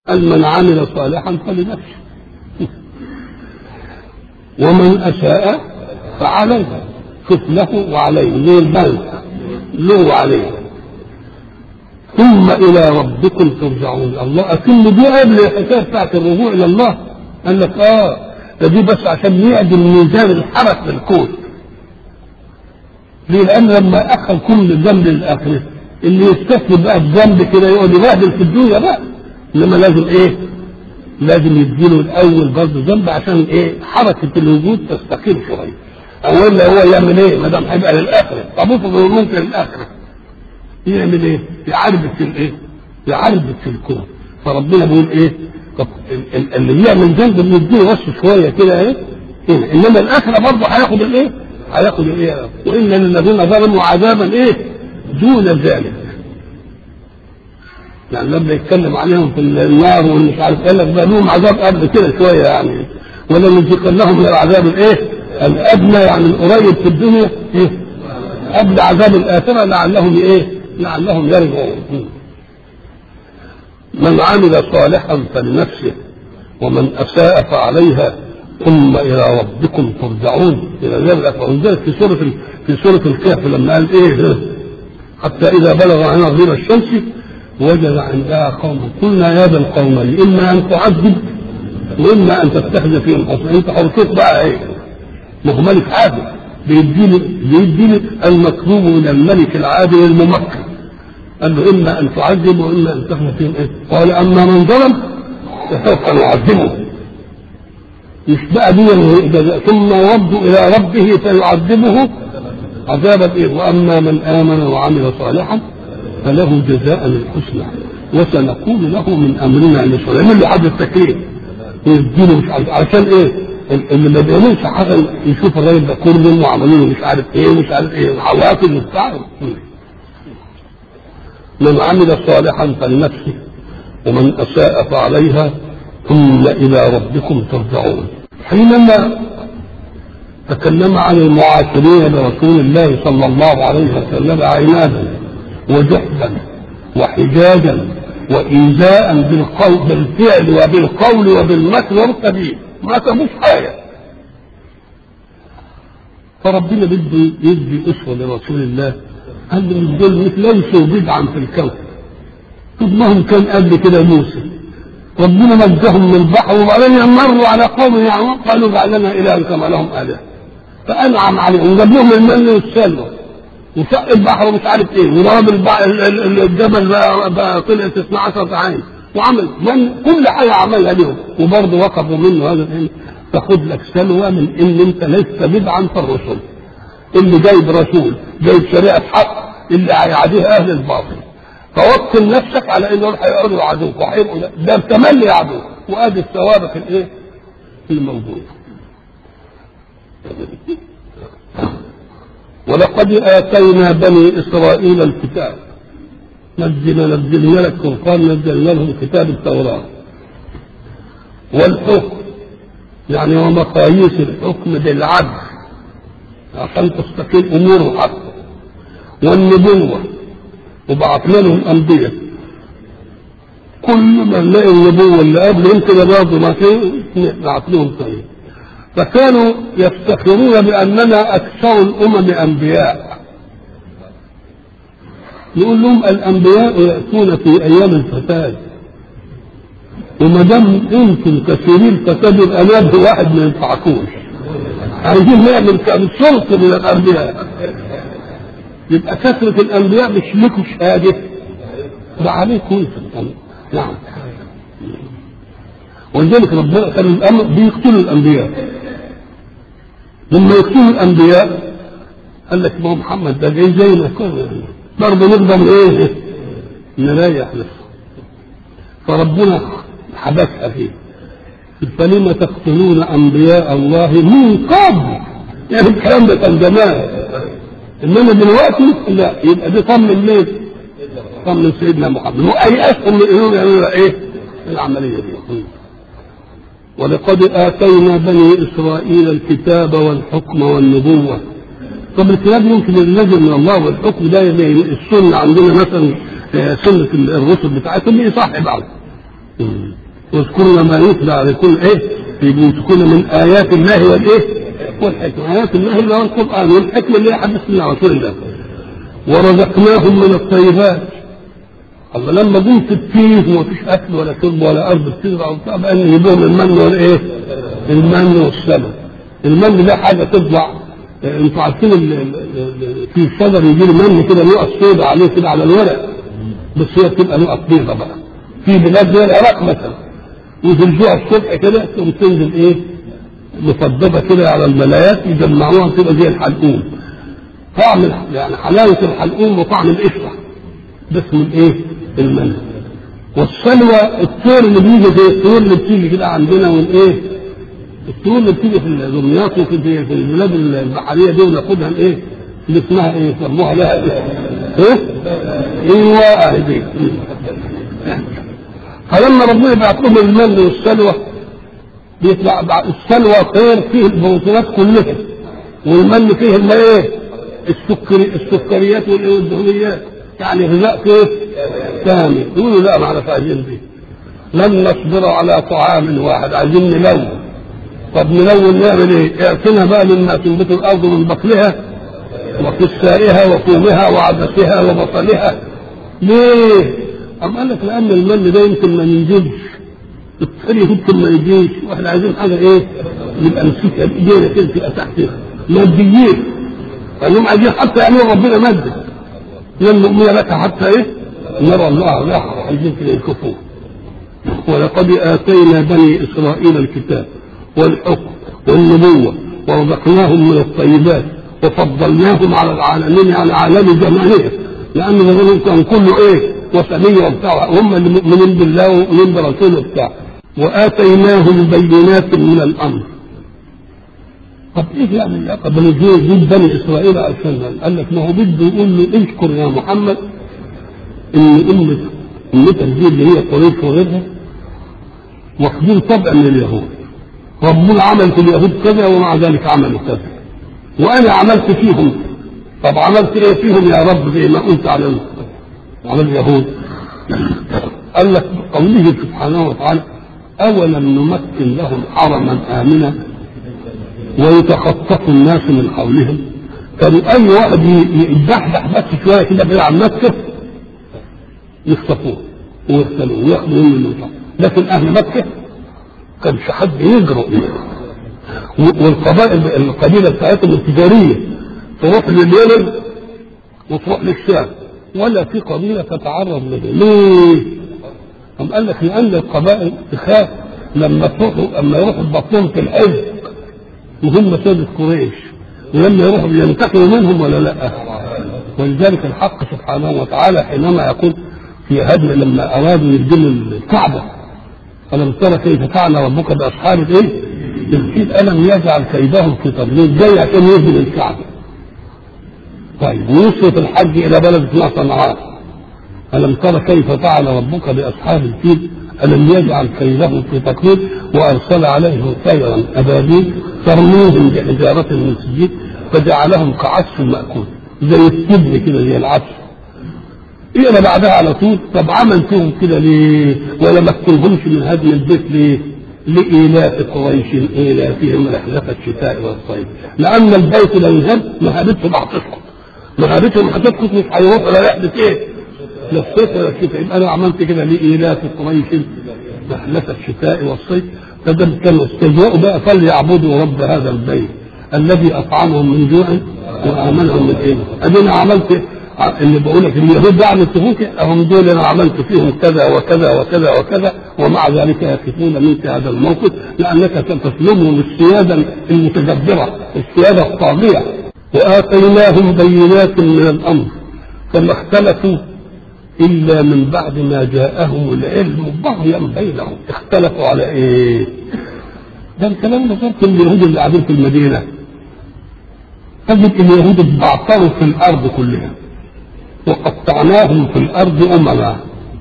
قال من عمل صالحا فلنفسه ومن اساء فعليه شوف له وعليه زي البنك له وعليه ثم الى ربكم ترجعون الله اكن دي قبل الحكايه بتاعت الرجوع الى الله قال لك اه ده دي بس عشان يعدل ميزان الحرس للكون ليه؟ لان لما اخذ كل ذنب للاخره اللي يستثني بقى الذنب كده يقعد يبهدل في الدنيا بقى انما لازم ايه؟ لازم يديله الاول برضه ذنب عشان ايه؟ حركه الوجود تستقيم شويه. او الا هو يعمل ايه؟ ما دام هيبقى للاخره، طب افرض ممكن للاخره. يعمل ايه؟ يعربد في الايه؟ يعربد في الكون. فربنا بيقول ايه؟ طب اللي يعمل ذنب بنديله بس شويه كده ايه؟ هنا انما الاخره برضه هياخد الايه؟ هياخد الايه؟ وان للذين ظلموا عذابا ايه؟ دون ذلك. يعني لما يتكلم عليهم في النار ومش عارف قال لك بقى لهم عذاب قبل كده شويه يعني ولا نذيقنهم من العذاب الايه؟ الادنى يعني القريب في الدنيا ايه؟ قبل عذاب الاخره لعلهم ايه؟ لعلهم يرجعون. من عمل صالحا فلنفسه ومن اساء فعليها ثم الى ربكم ترجعون الى ذلك ولذلك في سوره في سوره الكهف لما قال ايه حتى اذا بلغ عن غير الشمس وجد عندها قوما قلنا يا ذا القومين اما ان تعذب واما ان تتخذ فيهم حسنا انت حرصت بقى ايه ما هو ملك عادل بيديني بيديني المطلوب من الملك العادل الممكن قال له اما ان تعذب واما ان تخذ فيهم ايه قال اما من ظلم فسوف نعذبه مش بقى دي ثم يرد الى ربه فيعذبه عذابا ايه واما من امن وعمل صالحا فله جزاء الحسنى وسنقول له من امرنا يسرا من اللي حد التكليف يديله مش عارف عشان ايه اللي ما بيعملش حاجه يشوف الراجل ده كرم وعملوا له مش عارف ايه ومش عارف ايه عواقب وبتاع من عمل صالحا فلنفسه ومن اساء فعليها ثم الى ربكم ترجعون حينما تكلم عن المعاشرين لرسول الله صلى الله عليه وسلم عنادا وجحدا وحجاجا وإيذاء بالقول بالفعل وبالقول وبالمكر والكبير ما سابوش حاجة فربنا بده يدي أسوة لرسول الله قال له مش دول ليسوا بدعا في الكون طب ما هم كان قبل كده موسى ربنا نجاهم من البحر وبعدين مروا على قوم يعمون قالوا اجعل لنا إلها كما لهم آلهة فأنعم عليهم وجاب لهم المن والسلوى وشق البحر ومش عارف ايه وضرب الجبل بقى, بقى طلعت 12 عين وعمل من كل حاجه عملها لهم وبرضه وقفوا منه هذا العلم تاخد لك سلوى من ان انت لست بدعا في الرسل اللي جايب رسول جايب شريعه حق اللي هيعاديها اهل الباطل فوكل نفسك على ان دول هيقعدوا يعادوك وهيبقوا ده تملي يعادوك وادي الثوابت الايه؟ الموجود ولقد آتينا بني إسرائيل الكتاب نزلنا نزلنا لك فرقان نزلنا لهم كتاب التوراة والحكم يعني ومقاييس الحكم بالعدل عشان تستقيم أمور الحق والنبوة وبعثنا لهم أنبياء كل ما نلاقي النبوة اللي قبل يمكن برضه ما نبعث لهم طيب فكانوا يفتخرون بأننا أكثر الأمم أنبياء نقول لهم الأنبياء يأتون في أيام الفساد وما دام يمكن كثيرين الفساد يبقى نبه واحد ما ينفعكوش عايزين نعمل سلط من الأنبياء يبقى كثرة الأنبياء مش لكم شهادة ده عليكم نعم ولذلك ربنا كان الأمر بيقتلوا الأنبياء لما يقتلوا الانبياء قال لك ما هو محمد ده جاي زينا برضه نقدر ايه نريح نفسه فربنا حبسها فيه فلم تقتلون انبياء الله من قبل يعني الكلام ده كان زمان انما دلوقتي لا يبقى دي طمن مين؟ طمن سيدنا محمد وايأسهم من يعملوا ايه؟ العمليه دي ولقد آتينا بني إسرائيل الكتاب والحكم والنبوة طب الكتاب يمكن ينزل من الله والحكم ده زي السنة عندنا مثلا سنة الرسل بتاعتهم يصح بعض مم. واذكرن ما يتلى عليكم ايه في بيوتكن من ايات الله والايه والحكمه ايات الله اللي هو القران والحكمه اللي هي حدث الله رسول الله ورزقناهم من الطيبات الله لما جم في التيه وما فيش اكل ولا شرب ولا ارض بتزرع وبتاع بقى نجيب لهم المن والايه؟ المن والسمك المن ده حاجه تطلع آه، انتوا عارفين ال- ال- ال- في الشجر يجي له من كده نقط سوداء عليه كده على الورق بس هي بتبقى نقط بيضاء بقى في بلاد زي العراق مثلا وترجع الصبح كده تقوم تنزل ايه؟ مفضبه كده على الملايات يجمعوها تبقى زي الحلقوم طعم الح- يعني حلاوه الحلقوم وطعم القشره ده اسمه الايه؟ المنى والسلوى الطير اللي بيجي زي الطيور اللي بتيجي كده عندنا والايه؟ الطيور اللي بتيجي في دمياط وفي في البلاد البحريه دي وناخدها الايه؟ اللي اسمها ايه؟ يسموها لها ايه؟ ايه؟ ايوه اهي دي فلما ربنا يبعت لهم المن والسلوى بيطلع بعد السلوى طير فيه البروتينات كلها والمن فيه اللي ايه؟ السكري السكريات والايه والدهنيات يعني غذاء كيف؟ كامل يقولوا لا ما اعرف عايزين دي لن نصبر على طعام واحد عايزين نلون طب نلون نعمل ايه؟ اعطنا بقى مما تنبت الارض من بقلها وقسائها وفومها وعدسها وبصلها ليه؟ أم قال لك لأن المن ده يمكن ما ينزلش الطري يمكن ما يجيش واحنا عايزين حاجة إيه؟ نبقى نمسكها بإيدينا كده تبقى تحت ماديين فإنهم عايزين حتى يعملوا ربنا مادة لن نؤمن لك حتى إيه؟ نرى الله لا عايزين كده يكفوه ولقد آتينا بني إسرائيل الكتاب والحكم والنبوة ورزقناهم من الطيبات وفضلناهم على العالمين على عالم زمانهم لأن زمانهم كان كله إيه وثنية وبتاع هم اللي مؤمنين بالله ومؤمنين برسوله وبتاع وآتيناهم بينات من الأمر طب ايه يعني العلاقه بين الجيل جيل بني اسرائيل عشان قال لك ما هو بده يقول له اذكر يا محمد ان امه امتك دي اللي هي قريش وغيرها واخدين طبع من اليهود ربنا عمل في اليهود كذا ومع ذلك عملوا كذا وانا عملت فيهم طب عملت ايه فيهم يا رب زي ما قلت على على اليهود قال لك قوله سبحانه وتعالى اولم نمكن لهم حرما امنا ويتخطف الناس من حولهم كانوا اي واحد يدحدح بس شويه كده بعيد عن مكه يخطفوه ويقتلوه وياخذوا منه المنطقه لكن اهل مكه كانش حد يجرؤ والقبائل القبيله بتاعتهم التجاريه تروح لليمن وتروح للشام ولا في قبيله تتعرض له ليه؟ قام قال لك لان القبائل تخاف لما تروحوا اما يروحوا بطنهم في الحزب وهم سادة قريش ولما يروحوا ينتقموا منهم ولا لا ولذلك الحق سبحانه وتعالى حينما يقول في هدم لما ارادوا يهدموا الكعبه الم ترى كيف فعل ربك باصحاب الايه؟ الفيل الم يجعل كيدهم في تضليل جاي عشان يهدم الكعبه طيب ويصرف الحج الى بلد اسمها صنعاء الم ترى كيف فعل ربك باصحاب الفيل ألم يجعل كيدهم في تقليد وأرسل عليهم طيرا أبابيل ترميهم بحجارة من سجيل فجعلهم كعصف مأكول زي التبن كده زي العصف اقرا بعدها على طول طب عمل فيهم كده ليه؟ ولا مكنهمش من هدم البيت ليه؟ لإيلاف قريش إيلافهم رحلة الشتاء والصيف لأن البيت لو انهد مهابتهم هتسقط مهابتهم هتسقط مش هيروحوا ولا رحلة إيه؟ لا الصيف ولا الشتاء يبقى انا عملت كده لإيلاف قريش رحلة الشتاء والصيف فده كانوا استجاءوا بقى فليعبدوا رب هذا البيت الذي اطعمهم من جوع وامنهم من ايه؟ ادينا عملت اللي بقول لك اليهود ده عملت فيهم هم دول انا عملت فيهم كذا وكذا وكذا وكذا ومع ذلك يقفون منك هذا الموقف لانك تسلمهم السياده المتجبره السياده الطاغيه واتيناهم بينات من الامر فما اختلفوا إلا من بعد ما جاءهم العلم بغيا بينهم اختلفوا على إيه؟ ده الكلام ده صار اليهود اللي قاعدين في المدينة تجد اليهود اتبعثروا في الأرض كلها وقطعناهم في الأرض أمما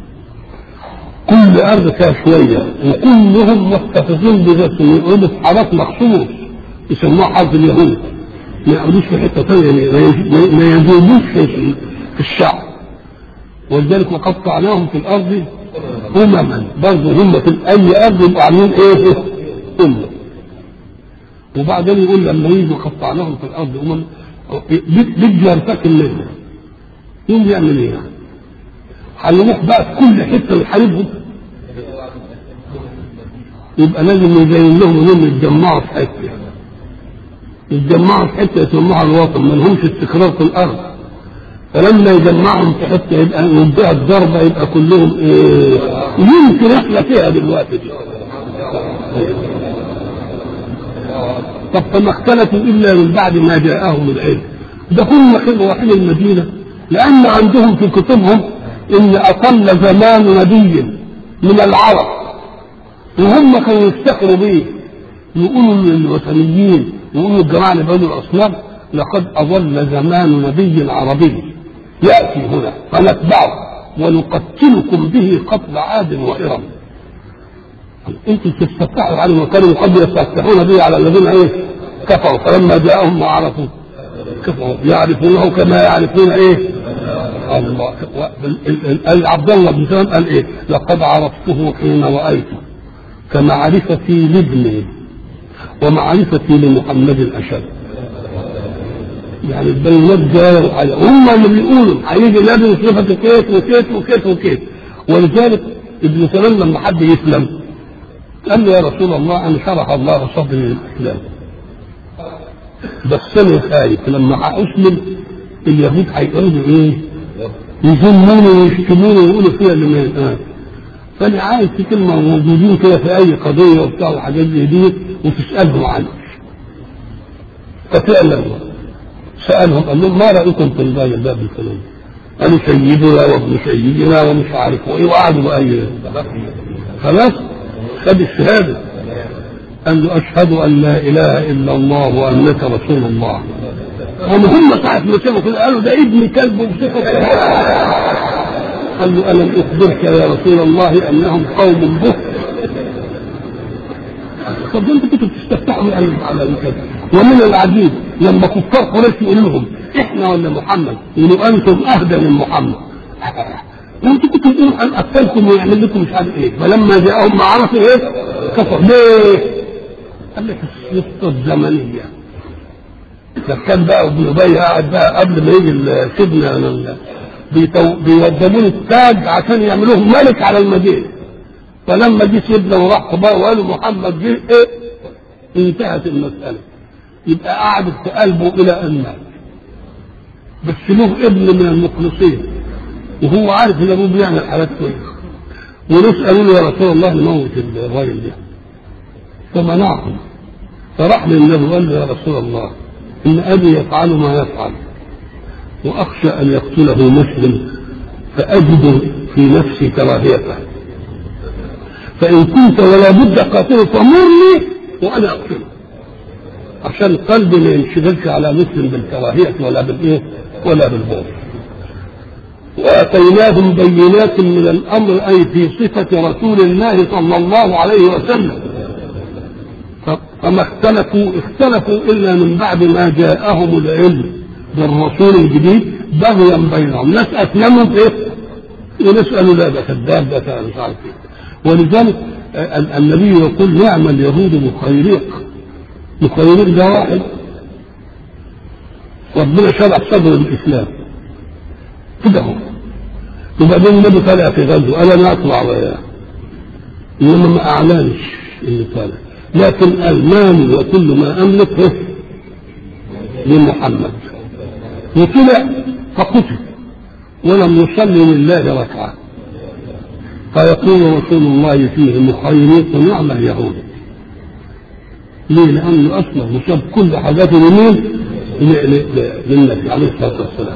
كل أرض فيها شوية وكلهم محتفظين بذاتهم يقولوا في حارات مخصوص يسموها حرب اليهود ما يقعدوش في حتة ثانية ما يزودوش في الشعب ولذلك وقطعناهم في الارض أمما برضه هم في أي أرض يبقوا عاملين إيه؟ أمة وبعدين يقول لما يجوا قطعناهم في الأرض أمم بده يرتكب منه يوم يعمل إيه؟ هنروح بقى في كل حتة نحاربهم يبقى لازم يبين لهم انهم يتجمعوا في حته يتجمعوا في حته يسموها الوطن ما لهمش استقرار في الارض فلما يجمعهم في حته يبقى ينتهى الضربه يبقى كلهم ايه يمكن احنا فيها دلوقتي دي طب فما اختلفوا الا من بعد ما جاءهم العلم ده هم رايحين المدينه لان عندهم في كتبهم ان اقل زمان نبي من العرب وهم كانوا يفتخروا به يقولوا للوثنيين يقولوا الجماعه اللي بنوا الاصنام لقد اظل زمان نبي عربي ياتي هنا فنتبعه ونقتلكم به قتل عاد وارم انتم تستفتحوا عليه وكانوا قد يستفتحون به على الذين ايه كفروا فلما جاءهم ما عرفوا كفروا يعرفونه كما يعرفون ايه الله عبد الله بن سلام قال ايه لقد عرفته حين رايته كمعرفتي لابني ومعرفتي لمحمد اشد يعني البينات جايه على هم اللي بيقولوا هيجي نبي صفه كيت وكيت وكيت وكيت ولذلك ابن سلام لما حد يسلم قال له يا رسول الله انا شرح الله صدري للاسلام بس انا خايف لما اسلم اليهود هيقولوا ايه؟ يذموني ويشتموني ويقولوا فيها اللي آه. فانا عايز في كلمه موجودين كده في اي قضيه وبتاع وحاجات زي دي وتسالهم عنها ففعلا سالهم قال لهم ما رايكم في الباب الباب الكلام قالوا سيدنا وابن سيدنا ومش عارف وايه وقعدوا بقى خلاص خد الشهاده قال له اشهد ان لا اله الا الله وانك رسول الله هم هم ساعة ما شافوا كده قالوا ده ابن كلب ومسكوا قال له ألم أخبرك يا رسول الله أنهم قوم بهت طب انتوا كنتوا بتستفتحوا يعني على كده ومن العجيب لما كفار قريش يقول لهم احنا ولا محمد يقولوا انتم اهدى من محمد وانتوا كنتوا تقولوا عن اطفالكم ويعمل لكم مش عارف ايه فلما جاءهم ما عرفوا ايه كفر ليه؟ قال لك السلطه الزمنيه ده كان بقى ابن ابي قاعد بقى قبل ما يجي سيدنا بيودموا التاج عشان يعملوه ملك على المدينه فلما جه سيدنا وراح بقى وقالوا محمد جه ايه انتهت المساله يبقى قعدت في قلبه الى ان مات بس له ابن من المخلصين وهو عارف ان ابوه بيعمل حاجات كويسه وناس قالوا له يا رسول الله نموت الراجل ده فمنعهم فراح للنبي وقال له يا رسول الله ان ابي يفعل ما يفعل واخشى ان يقتله مسلم فاجد في نفسي كراهيته فان كنت ولا بد قاتله فمرني وانا اقتله عشان قلبي ما ينشغلش على مسلم بالكراهيه ولا بالايه ولا بالبغض واتيناهم بينات من الامر اي في صفه رسول الله صلى الله عليه وسلم فما اختلفوا اختلفوا الا من بعد ما جاءهم العلم بالرسول الجديد بغيا بينهم ناس اسلموا ايه وناس قالوا لا ده كذاب ده مش عارف ايه ولذلك النبي يقول نعم اليهود مخيريق مخيريق ده واحد ربنا شرح صدر الاسلام كده هو وبعدين النبي طلع في غزوه قال انا اطلع وياه انما ما اعلنش انه طالع لكن المال وكل ما املك لمحمد وطلع فقتل ولم يصلي لله ركعه فيقول رسول الله فيه مخيريق نعم اليهود ليه؟ لأنه أصلا مصاب كل حاجاته لمين؟ للنبي عليه الصلاة والسلام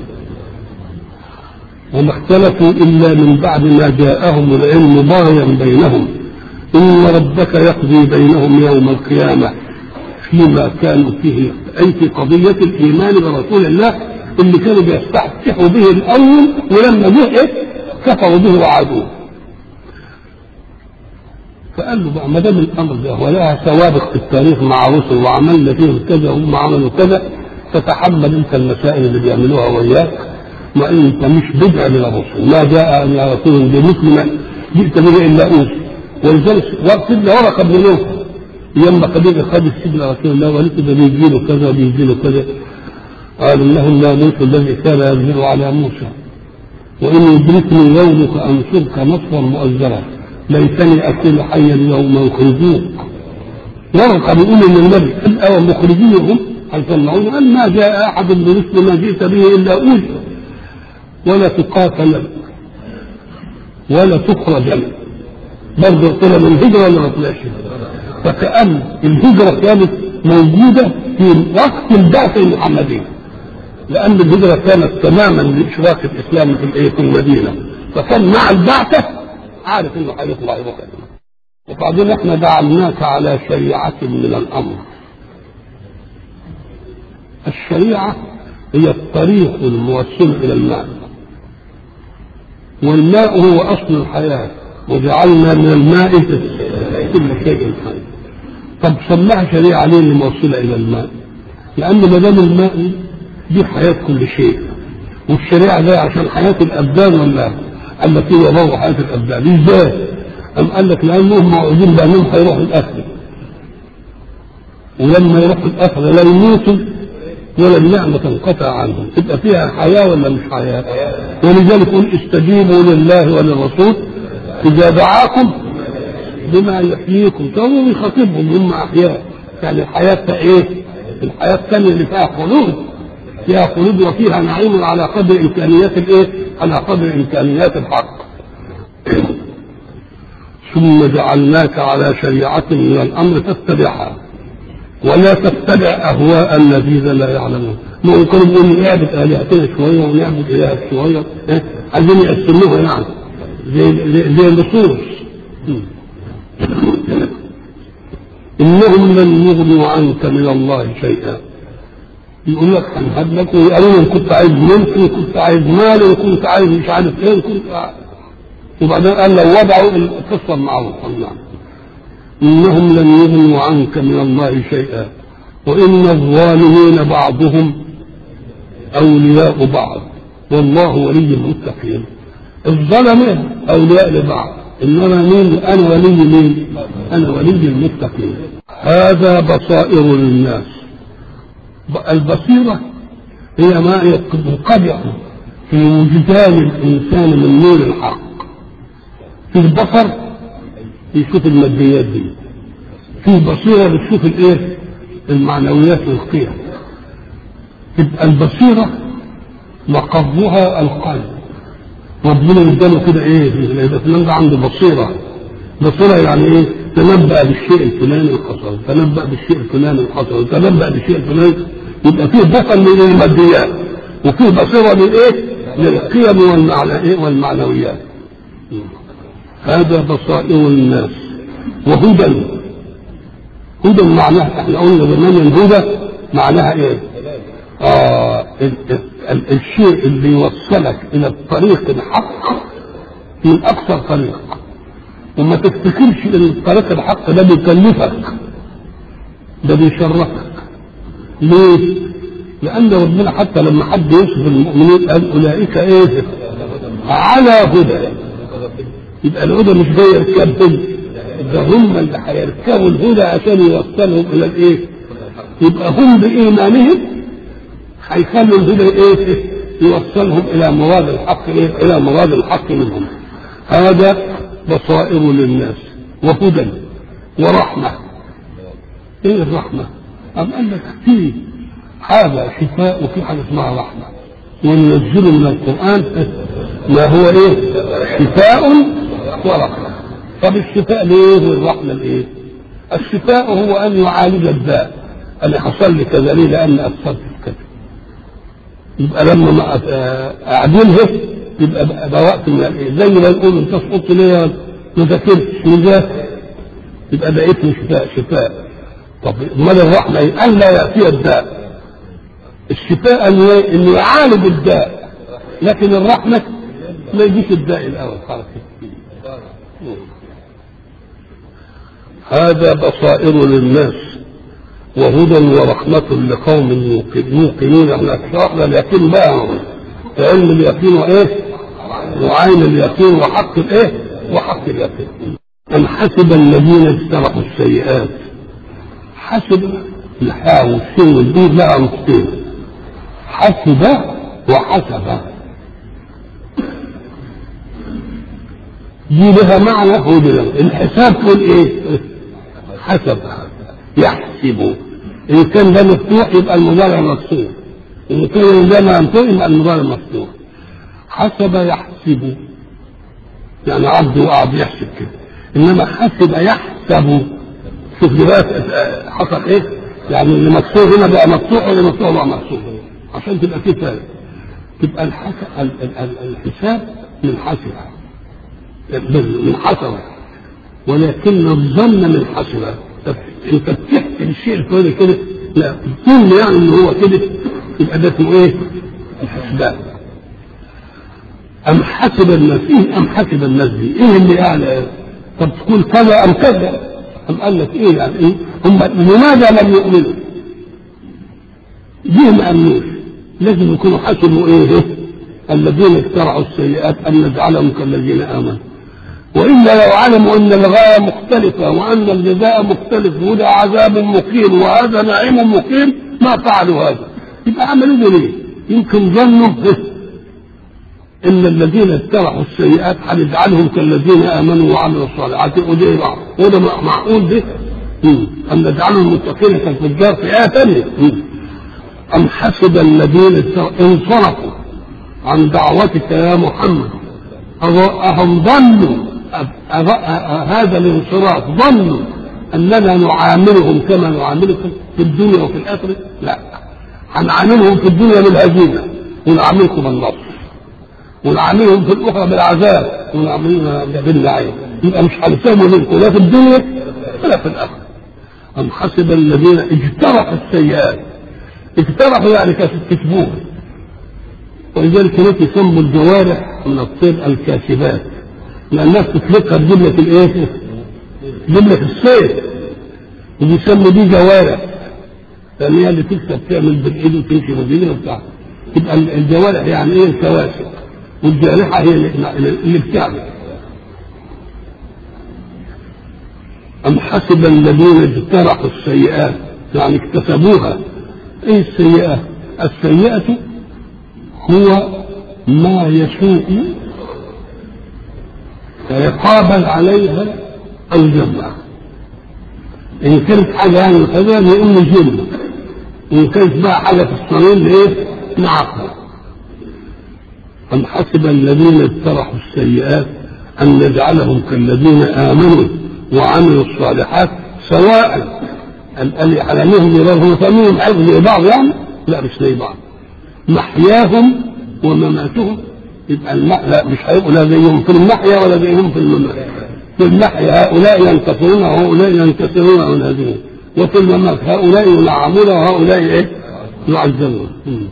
وما اختلفوا إلا من بعد ما جاءهم العلم بغيا بينهم إن ربك يقضي بينهم يوم القيامة فيما كانوا فيه أي في قضية الإيمان برسول الله اللي كانوا بيستفتحوا به الأول ولما جه إيه كفروا به وعادوه فقال له بقى ما دام الامر ده ولها سوابق في التاريخ مع رسل وعملنا فيهم كذا وهم عملوا كذا تتحمل انت المسائل اللي بيعملوها وياك ما انت مش بدع من الرسل ما جاء يا رسول بمثل جئت به الا اوس ولذلك سيدنا ورقه بن نوفل لما قبيل خد السجن رسول الله ولقي ده بيجي له كذا بيجي له كذا قال انه الناموس الذي كان ينزل على موسى وان يدركني يومك انصرك نصرا مؤزرا ليتني اكون حيا يوم يخرجوك ورقه بيقول ان النبي قال او مخرجيهم هيطلعون قال ما جاء احد بمثل ما جئت به الا اوذي ولا تقاتل ولا تخرج برضه طلع من الهجره ولا ما طلعش فكأن الهجرة كانت موجودة في وقت البعثة المحمدية لأن الهجرة كانت تماما لإشراك الإسلام في الإيه في المدينة فكان مع البعثة عارف إنه هيطلع يروح وبعدين إحنا جعلناك على شريعة من الأمر الشريعة هي الطريق الموصل إلى الماء والماء هو أصل الحياة وجعلنا من الماء كل شيء حي طب سماها شريعة ليه اللي موصلة إلى الماء لأن ما دام الماء دي حياة كل شيء والشريعة ده عشان حياة الأبدان ولا قال لك هي برضه حياة الأبدان إزاي؟ أم قال لك لأنهم موعودين بأنهم هيروحوا الآخرة ولما يروحوا الآخرة لا يموتوا ولا النعمة تنقطع عنهم تبقى فيها حياة ولا مش حياة ولذلك قل استجيبوا لله وللرسول إذا دعاكم بما يحييكم كانوا يخاطبهم هم أحياء يعني الحياة إيه؟ الحياة الثانية اللي فيها خلود فيها خلود وفيها نعيم على قدر إمكانيات الإيه؟ على قدر إمكانيات الحق ثم جعلناك على شريعة من الأمر فاتبعها ولا تتبع أهواء الذين لا يعلمون ما هو كانوا بيقولوا نعبد آلهتنا شوية ونعبد إله شوية إيه؟ عايزين يقسموها يعني زي زي, زي اللصوص إنهم لن يغنوا عنك من الله شيئا يقول لك هنهب لك ويقولوا إن كنت عايز ملك وكنت عايز مال وكنت عايز مش عارف ايه وكنت عايز. وبعدين قال لو وضعوا القصه معهم نعم انهم لن يغنوا عنك من الله شيئا وان الظالمين بعضهم اولياء بعض والله ولي المتقين الظلمه اولياء لبعض انما مين انا ولي مين انا ولي المتقين هذا بصائر للناس البصيره هي ما ينقدح في وجدان الانسان من نور الحق في البصر يشوف الماديات دي في بصيره بتشوف الايه المعنويات والقيم تبقى البصيره مقرها القلب ربنا اداله كده ايه يبقى فلان ده عنده بصيره بصيره يعني ايه تنبأ بالشيء الفلاني الحصل تنبأ بالشيء الفلاني الحصل تنبأ بالشيء الفلاني يبقى فيه بصر من الماديات وفيه بصيره من ايه للقيم والمعنى إيه والمعنويات هذا بصائر الناس وهدى هدى معناها احنا قلنا زمان الهدى معناها ايه؟ آه ال ال الشيء اللي يوصلك الى الطريق الحق من اكثر طريق وما تفتكرش ان الطريق الحق ده بيكلفك ده بيشرفك ليه؟ لأن ربنا حتى لما حد يوصف المؤمنين قال أولئك إيه؟ على هدى يبقى الهدى مش جاي يركبهم ده هم اللي هيركبوا الهدى عشان يوصلهم إلى الإيه؟ يبقى هم بإيمانهم هيخلوا الهدى إيه؟ يوصلهم إلى مراد الحق إيه؟ إلى مراد الحق منهم هذا بصائر للناس وهدى ورحمة إيه الرحمة؟ أم قال لك فيه هذا شفاء وفي حاجه اسمها رحمه وننزل من القران ما هو ايه شفاء ورحمه طب الشفاء ليه والرحمه لايه الشفاء هو ان يعالج الداء انا حصل لي كذا ليه لان اثرت في كذا يبقى لما ما اعدلها يبقى ده وقت من الايه زي ما نقول انت سقطت ليه ما ذاكرتش مذاكر يبقى ده اسمه شفاء شفاء طب امال الرحمه ايه؟ ان لا ياتي الداء الشفاء انه يعالج الداء لكن الرحمة ما يجيش الداء الاول خلاص هذا بصائر للناس وهدى ورحمة لقوم موقنين احنا شرحنا اليقين بقى علم اليقين وايه؟ وعين اليقين وحق الايه؟ وحق اليقين أم حسب الذين اجترحوا السيئات حسب الحاء والسين والدين لها نقطتين حسب وحسب دي لها معنى هو دي لها. الحساب تقول ايه حسب يحسب ان كان ده مفتوح يبقى المضارع مفتوح ان كان ده مفتوح يبقى المضارع مفتوح حسب يحسب يعني عبد وقعد يحسب كده انما حسب يحسب شوف دلوقتي حصل ايه يعني اللي مكسور هنا بقى مفتوح واللي مفتوح بقى مكسور عشان تبقى في فرق تبقى الحسب الحساب من حسب من حسب ولكن الظن من حسب انت بتحكي الشيء الفلاني كده لا الظن يعني ان هو كده يبقى ده اسمه ايه؟ الحسبان أم حسب الناس إيه أم حسب الناس دي إيه اللي أعلى طب تقول كذا أم كذا أم قال لك إيه يعني إيه هم لماذا لم يؤمنوا ليه ما أمنوش لازم يكونوا حسبوا إيه الذين اخترعوا السيئات أن نجعلهم كالذين آمنوا وإلا لو علموا أن الغاية مختلفة وأن الجزاء مختلف وده عذاب مقيم وهذا نعيم مقيم ما فعلوا هذا يبقى عملوا ليه؟ يمكن ظنوا ان الذين اتبعوا السيئات هنجعلهم كالذين امنوا وعملوا الصالحات وده وده معقول ده ام نجعل المتقين كالفجار في ايه ثانيه ام حسب الذين انصرفوا عن دعوتك يا محمد أهم ظنوا هذا الانصراف ظنوا اننا نعاملهم كما نعاملكم في الدنيا وفي الاخره لا هنعاملهم في الدنيا بالهزيمه ونعاملكم بالنصر ونعاملهم في الاخرى بالعذاب ونعاملهم بالنعيم يبقى مش هنساوي منكم لا في الدنيا ولا في الاخره ام حسب الذين اجترحوا السيئات اجترحوا يعني كتبوها ولذلك هناك يسموا الجوارح من الطير الكاتبات لان الناس تطلقها بجمله الايه؟ جمله السيف وبيسموا دي جوارح لان هي اللي تكتب تعمل بالايد وتمشي بالايد وبتاع تبقى الجوارح يعني ايه الكواسب والجارحة هي اللي بتعمل أم حسب الذين اجترحوا السيئات يعني اكتسبوها ايه السيئة السيئة هو ما يسوء فيقابل عليها الجمع إن كانت حاجة يعني كذا يقوم جنة إن كانت بقى حاجة في الصميم إيه نعقل أم حسب الذين اجترحوا السيئات أن نجعلهم كالذين آمنوا وعملوا الصالحات سواء قال علمهم لهم فمنهم حفظ لبعض يعني لا مش زي بعض محياهم ومماتهم يبقى المح... لا مش هيبقوا لا زيهم في المحيا ولا زيهم في الممات في المحيا هؤلاء ينتصرون وهؤلاء ينتصرون وينهزمون وفي الممات هؤلاء ينعمون وهؤلاء ايه يعذبون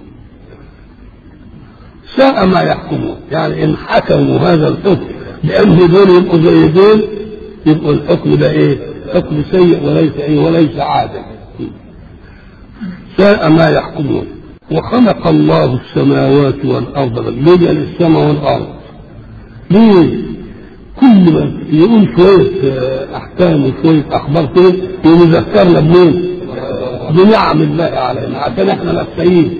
ساء ما يحكمون يعني ان حكموا هذا الحكم بان دول يبقوا زي دول يبقوا الحكم ده ايه؟ حكم سيء وليس ايه وليس عادل. ساء ما يحكمون وخلق الله السماوات والارض ليه السماء والارض؟ ليه؟ كل ما يقول شوية أحكام وشوية أخبار كده يقوم يذكرنا بمين؟ بنعم الله علينا عشان احنا نستعين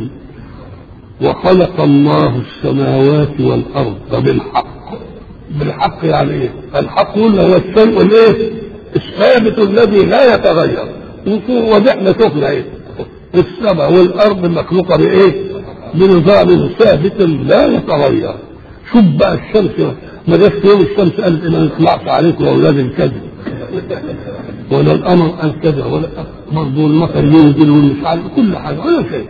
وخلق الله السماوات والارض بالحق بالحق يعني ايه؟ الحق قلنا هو الشيء الايه؟ الثابت الذي لا يتغير وضحنا شفنا ايه؟ السماء والارض مخلوقه بايه؟ بنظام ثابت لا يتغير شوف بقى الشمس ما جاش يوم الشمس قالت ما نطلعش عليكم يا اولاد الكذب ولا القمر قال كذا ولا برضه المطر ينزل والمش عارف كل حاجه ولا شيء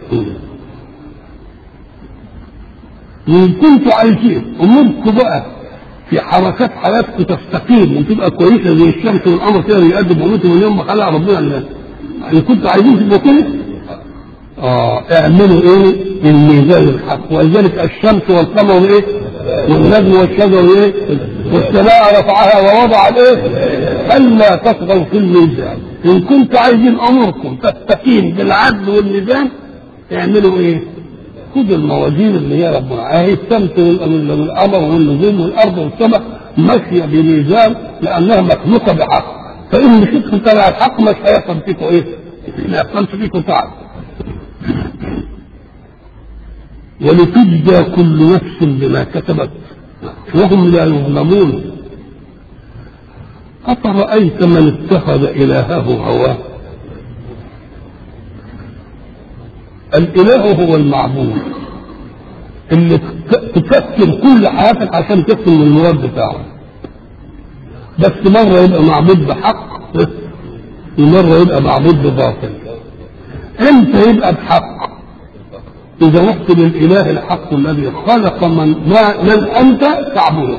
وإن كنتوا عايزين أموركم بقى في حركات حياتكم تستقيم وتبقى كويسة زي الشمس والقمر كده بيقدم أموركم من يوم ما خلق ربنا الناس إن كنتوا عايزين تبقوا كده اه اعملوا ايه الميزان الحق ولذلك الشمس والقمر ايه والنجم والشجر ايه والسماء رفعها ووضع الايه الا تطغوا في الميزان ان كنتوا عايزين اموركم تستقيم بالعدل والميزان اعملوا ايه خذوا الموازين اللي هي ربنا اهي الشمس والقمر والنجوم والارض والسماء ماشيه بميزان لانها مخلوقه بحق فان مشيتكم تبع الحق مش هيحصل فيكم ايه؟ ما يحصلش فيكم تعب ولتجزى كل نفس بما كسبت وهم لا يظلمون أفرأيت من اتخذ إلهه هواه الإله هو المعبود اللي تكسر كل حياتك عشان تكسر من المراد بتاعه بس مرة يبقى معبود بحق ومرة يبقى معبود بباطل امتى يبقى بحق إذا رحت للإله الحق الذي خلق من ما من أنت تعبده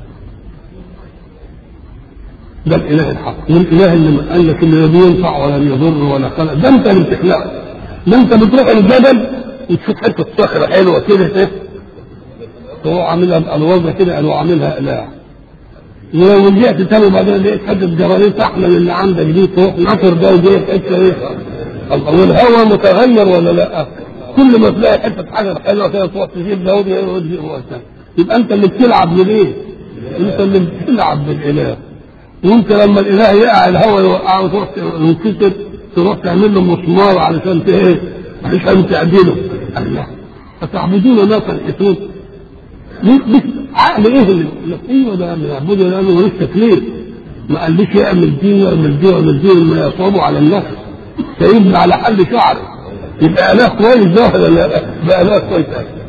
ده الإله الحق والإله اللي قال لك اللي لا بينفع ولا بيضر ولا خلق ده أنت اللي بتخلقه ده أنت بتروح الجبل وتشوف حتة صخرة حلوة كده ايه تروح عاملها بألوظة كده قالوا عاملها إله ولو رجعت تاني بعدين لقيت حتة جرانيت أحلى من اللي عندك دي تروح نطر ده وجايب حتة إيه والهواء متغير ولا لا؟ كل ما تلاقي حته حجر حلوه كده تروح تجيب ده وتجيب يبقى انت اللي بتلعب بالايه؟ انت اللي بتلعب بالاله وانت لما الاله يقع الهواء يوقعه وتروح تنكسر تروح تعمل له مسمار علشان ايه؟ علشان تعدله الله فتعبدون ما تنحتون مش عقل ايه اللي ايوه ده بنعبده لانه ملوش تكليف ما قاليش يعمل دي ويعمل دي ويعمل دي ما يصعبه على النفس سيبني على حل شعره يبقى اله كويس ده ولا لا؟ يبقى اله كويس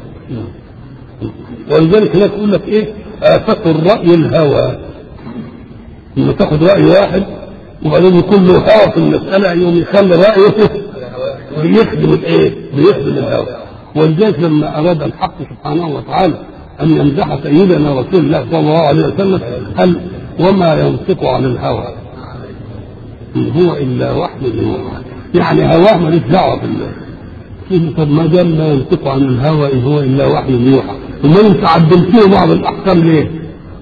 ولذلك هناك يقول لك ايه؟ آفة الرأي الهوى لما تاخد رأي واحد وبعدين يكون له هوى في المسألة يوم يخلي رأيه بيخدم الايه؟ بيخدم الهوى ولذلك لما أراد الحق سبحانه وتعالى أن يمدح سيدنا رسول الله صلى الله عليه وسلم قال وما ينطق عن الهوى إن هو إلا وحي يوحى يعني هواه ماليش دعوه بالله طب ما دام ما ينطق عن الهوى ان هو الا وحي يوحى امال انت عدلت له بعض الاحكام ليه؟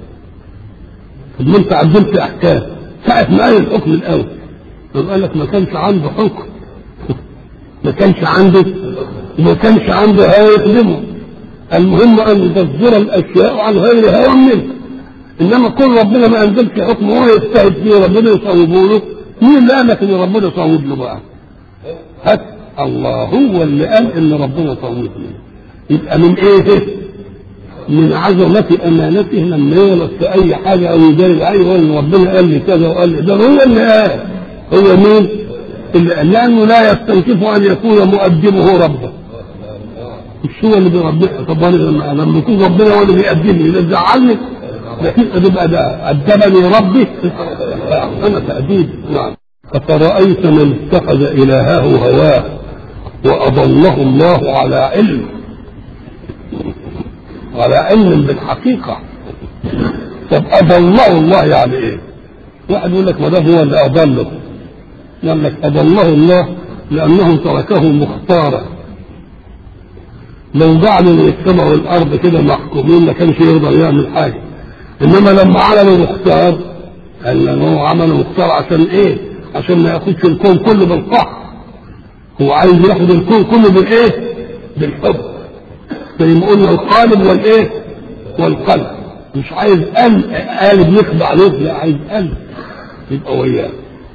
طب انت عدلت احكام ساعه ما قال الحكم الاول طب قال لك ما كانش عنده حكم ما كانش عنده ما كانش عنده هوى يخدمه المهم ان تصدر الاشياء عن غير هوى منه انما كل ربنا ما انزلش حكم وهو يجتهد فيه ربنا يصوبه له مين اللي قال لك ان ربنا يصوب له بقى؟ هات الله هو اللي قال ان ربنا صوب له يبقى من ايه؟ من عظمة أمانته لما يغلط في أي حاجة أو يجاري أي يقول ربنا قال لي كذا وقال لي ده هو اللي قال هو مين؟ اللي قال لأنه لا يستنكف أن يكون مؤدبه ربه مش هو اللي بيربيه طب أنا لما يكون ربنا هو اللي بيقدمني ده زعلني ده تبقى ده أدبني ربي أنا تأديب نعم أفرأيت من اتخذ إلهه هواه وأضله الله على علم على علم بالحقيقة طب أضله الله يعني إيه؟ واحد يقول لك ما ده هو اللي أضله قال لك أضله الله لأنه تركه مختارا لو جعلوا السماء والأرض كده محكومين ما كانش يقدر يعمل حاجة إنما لما عملوا مختار قال هو عمل مختار عشان إيه؟ عشان ما ياخدش الكون كله بالقهر هو عايز ياخد الكون كله بالايه؟ بالحب زي ما قلنا القالب والايه؟ والقلب مش عايز قلب قالب يخضع له لا عايز قلب يبقى وياه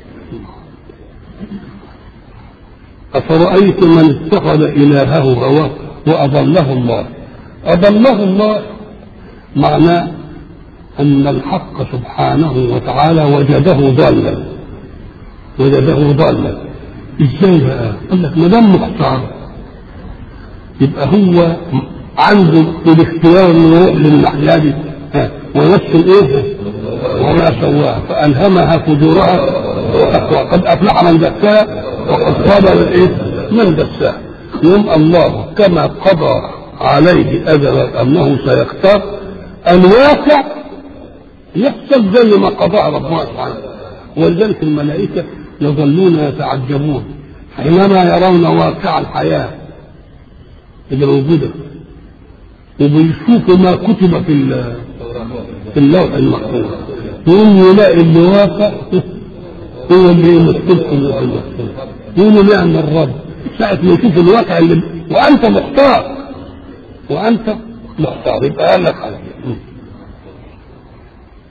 أفرأيت من اتخذ إلهه هواه وأضله الله أضله الله معناه أن الحق سبحانه وتعالى وجده ضالا وجده ضالا ازاي بقى؟ قال لك ما دام مختار يبقى هو عنده الاختيار انه يروح للناحيه دي ونفس الايه؟ وما سواها فالهمها فجورها وتقوى قد افلح من زكاها وقد خاب من ايه؟ من دساها يوم الله كما قضى عليه اجلا انه سيختار الواقع يحصل زي ما قضاه ربنا سبحانه ولذلك الملائكه يظلون يتعجبون حينما يرون واقع الحياه اللي موجوده وبيشوفوا ما كتب في في اللوح المحفوظ يقوم يلاقي اللي واقع هو اللي مكتوب في اللوح المحفوظ يقول نعم الرب ساعة ما يشوف الواقع اللي وأنت مختار وأنت مختار يبقى قال لك على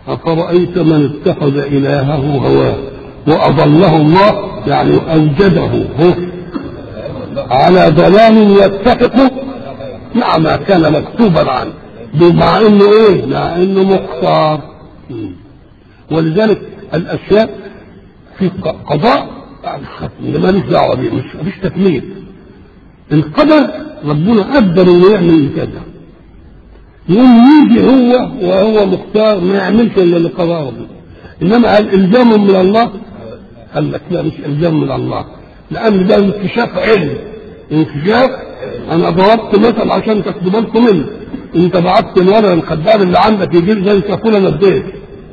أفرأيت من اتخذ إلهه هواه وأضله الله يعني أوجده هو على ضلال يتفق مع ما كان مكتوبا عنه مع انه ايه؟ مع انه مختار ولذلك الاشياء في قضاء اللي ماليش دعوه بيه مش مفيش تكميل القدر ربنا قدر انه يعمل كذا يقوم يجي هو وهو مختار ما يعملش الا اللي قضاه ربنا انما هل الزام من الله؟ قال لك لا مش الزام من الله لان ده انكشاف علم انكشاف انا ضربت مثل عشان تاخدوا بالكم منه انت بعت الولد الخدام اللي عندك يجيب زي كفوله نديت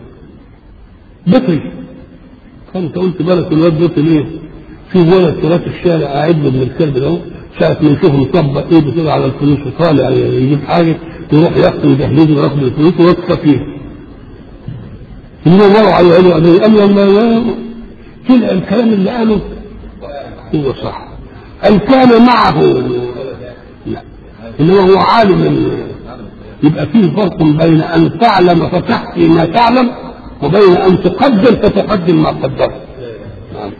بطري فانت قلت بالك الواد بطري ليه؟ في ولد ثلاث الشارع قاعد له من الكلب ده ساعة ما يشوفه مطبق ايده كده على الفلوس وطالع يجيب حاجة يروح ياخده ويجهزه وياخد الفلوس ويدفع فيه. يقولوا مروا عليه قالوا عليه قال والله طلع الكلام اللي قاله هو صح. أن كان معه لا إنما هو عالم يبقى فيه فرق بين أن تعلم فتحكي ما تعلم وبين أن تقدر فتقدم ما قدرت. نعم.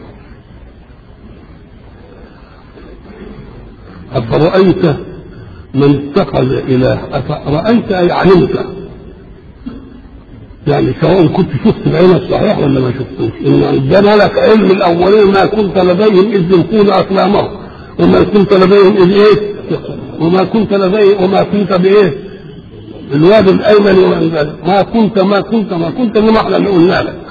أفرأيت من اتخذ إله أفرأيت أي علمت يعني سواء كنت شفت بعينك صحيح ولا ما شفتوش إن ادانا لك علم الأولين ما كنت لديهم إذ يلقون أقلامهم وما كنت لديهم إذ إيه وما كنت لديهم وما كنت بإيه الواد الأيمن ما كنت ما كنت ما كنت إنما إحنا اللي قلنا لك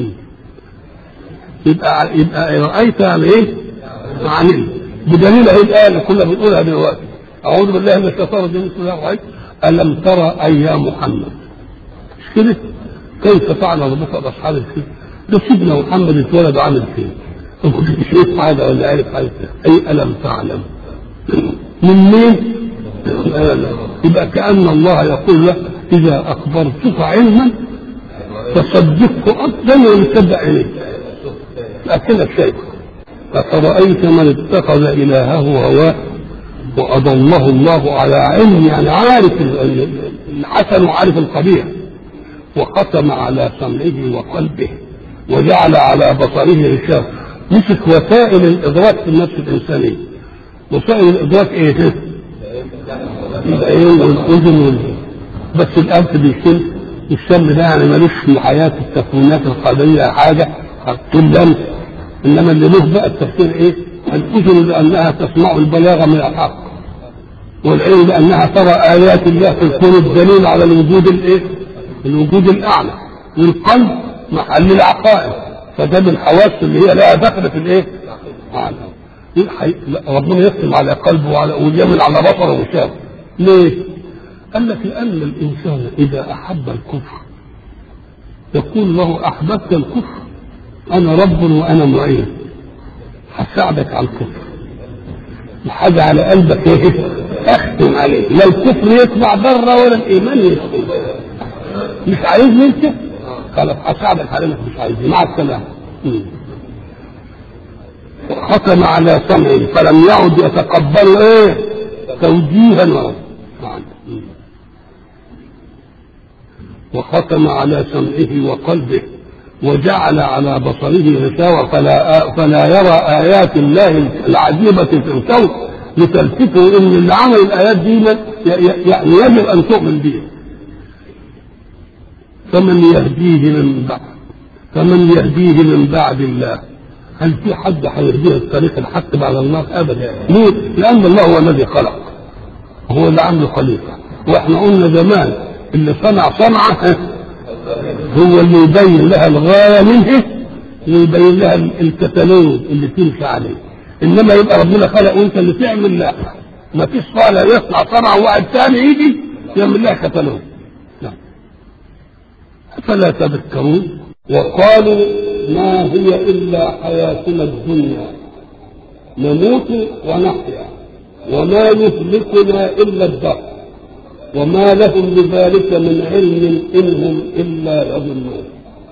يبقى يبقى رأيت يعني إيه؟ علمت بدليل هذه الآية اللي كنا بنقولها دلوقتي أعوذ بالله من الشيطان الرجيم بسم الله الرحمن ألم ترى أي يا محمد مش كده؟ كيف فعل ربك بأصحاب الفيل؟ ده سيدنا محمد اتولد عامل فين؟ مش شايف حاجة ولا عارف حاجة أي ألم تعلم من مين؟ يبقى كأن الله يقول له إذا أخبرتك علما فصدقه أفضل ويصدق عليك لكنك شايفه أفرأيت من اتخذ إلهه هواه وأضله الله على علم يعني عارف الحسن وعارف القبيح وختم على سمعه وقلبه وجعل على بصره غشاوة مسك وسائل الإدراك في النفس الإنسانية وسائل الإدراك إيه؟ العين والأذن بس الأنف بيشم الشم ده يعني ملوش في حياة التكوينات القلبية حاجة طول لمس انما اللي له بقى التفسير ايه؟ الاذن لانها تسمع البلاغه من الحق والعين لانها ترى ايات الله في الكون الدليل على الوجود الايه؟ الوجود الاعلى والقلب محل العقائد فده من الحواس اللي هي لها دخل في الايه؟ ربنا يختم على قلبه وعلى ويمن على بصره وشافه ليه؟ قال لك لان الانسان اذا احب الكفر يقول له احببت الكفر انا رب وانا معين هساعدك على الكفر الحاجة على قلبك ايه اختم عليه لا الكفر يطلع بره ولا الايمان يدخل مش عايزني انت خلاص هساعدك على انك مش عايزني مع السلامة ختم على سمعه فلم يعد يتقبل ايه توجيها ولا وختم على سمعه وقلبه وجعل على بصره غشاوة فلا فلا يرى آيات الله العجيبة في الكون لتلفته إن اللي عمل الآيات دي يعني يجب أن تؤمن به فمن يهديه من بعد فمن يهديه من بعد الله هل في حد هيهديه الطريق الحق بعد الله ابدا ليه؟ لان الله هو الذي خلق هو اللي عامله خليفه واحنا قلنا زمان اللي صنع صنعه هو اللي يبين لها الغايه منه ويبين لها الكتالوج اللي تمشي عليه انما يبقى ربنا خلق وانت اللي تعمل لا ما فيش صالح يصنع صنعه وواحد ثاني يجي يعمل لها كتالوج لا افلا تذكرون وقالوا ما هي الا حياتنا الدنيا نموت ونحيا وما يهلكنا الا الدهر وما لهم بذلك من علم إن هم إلا يظنون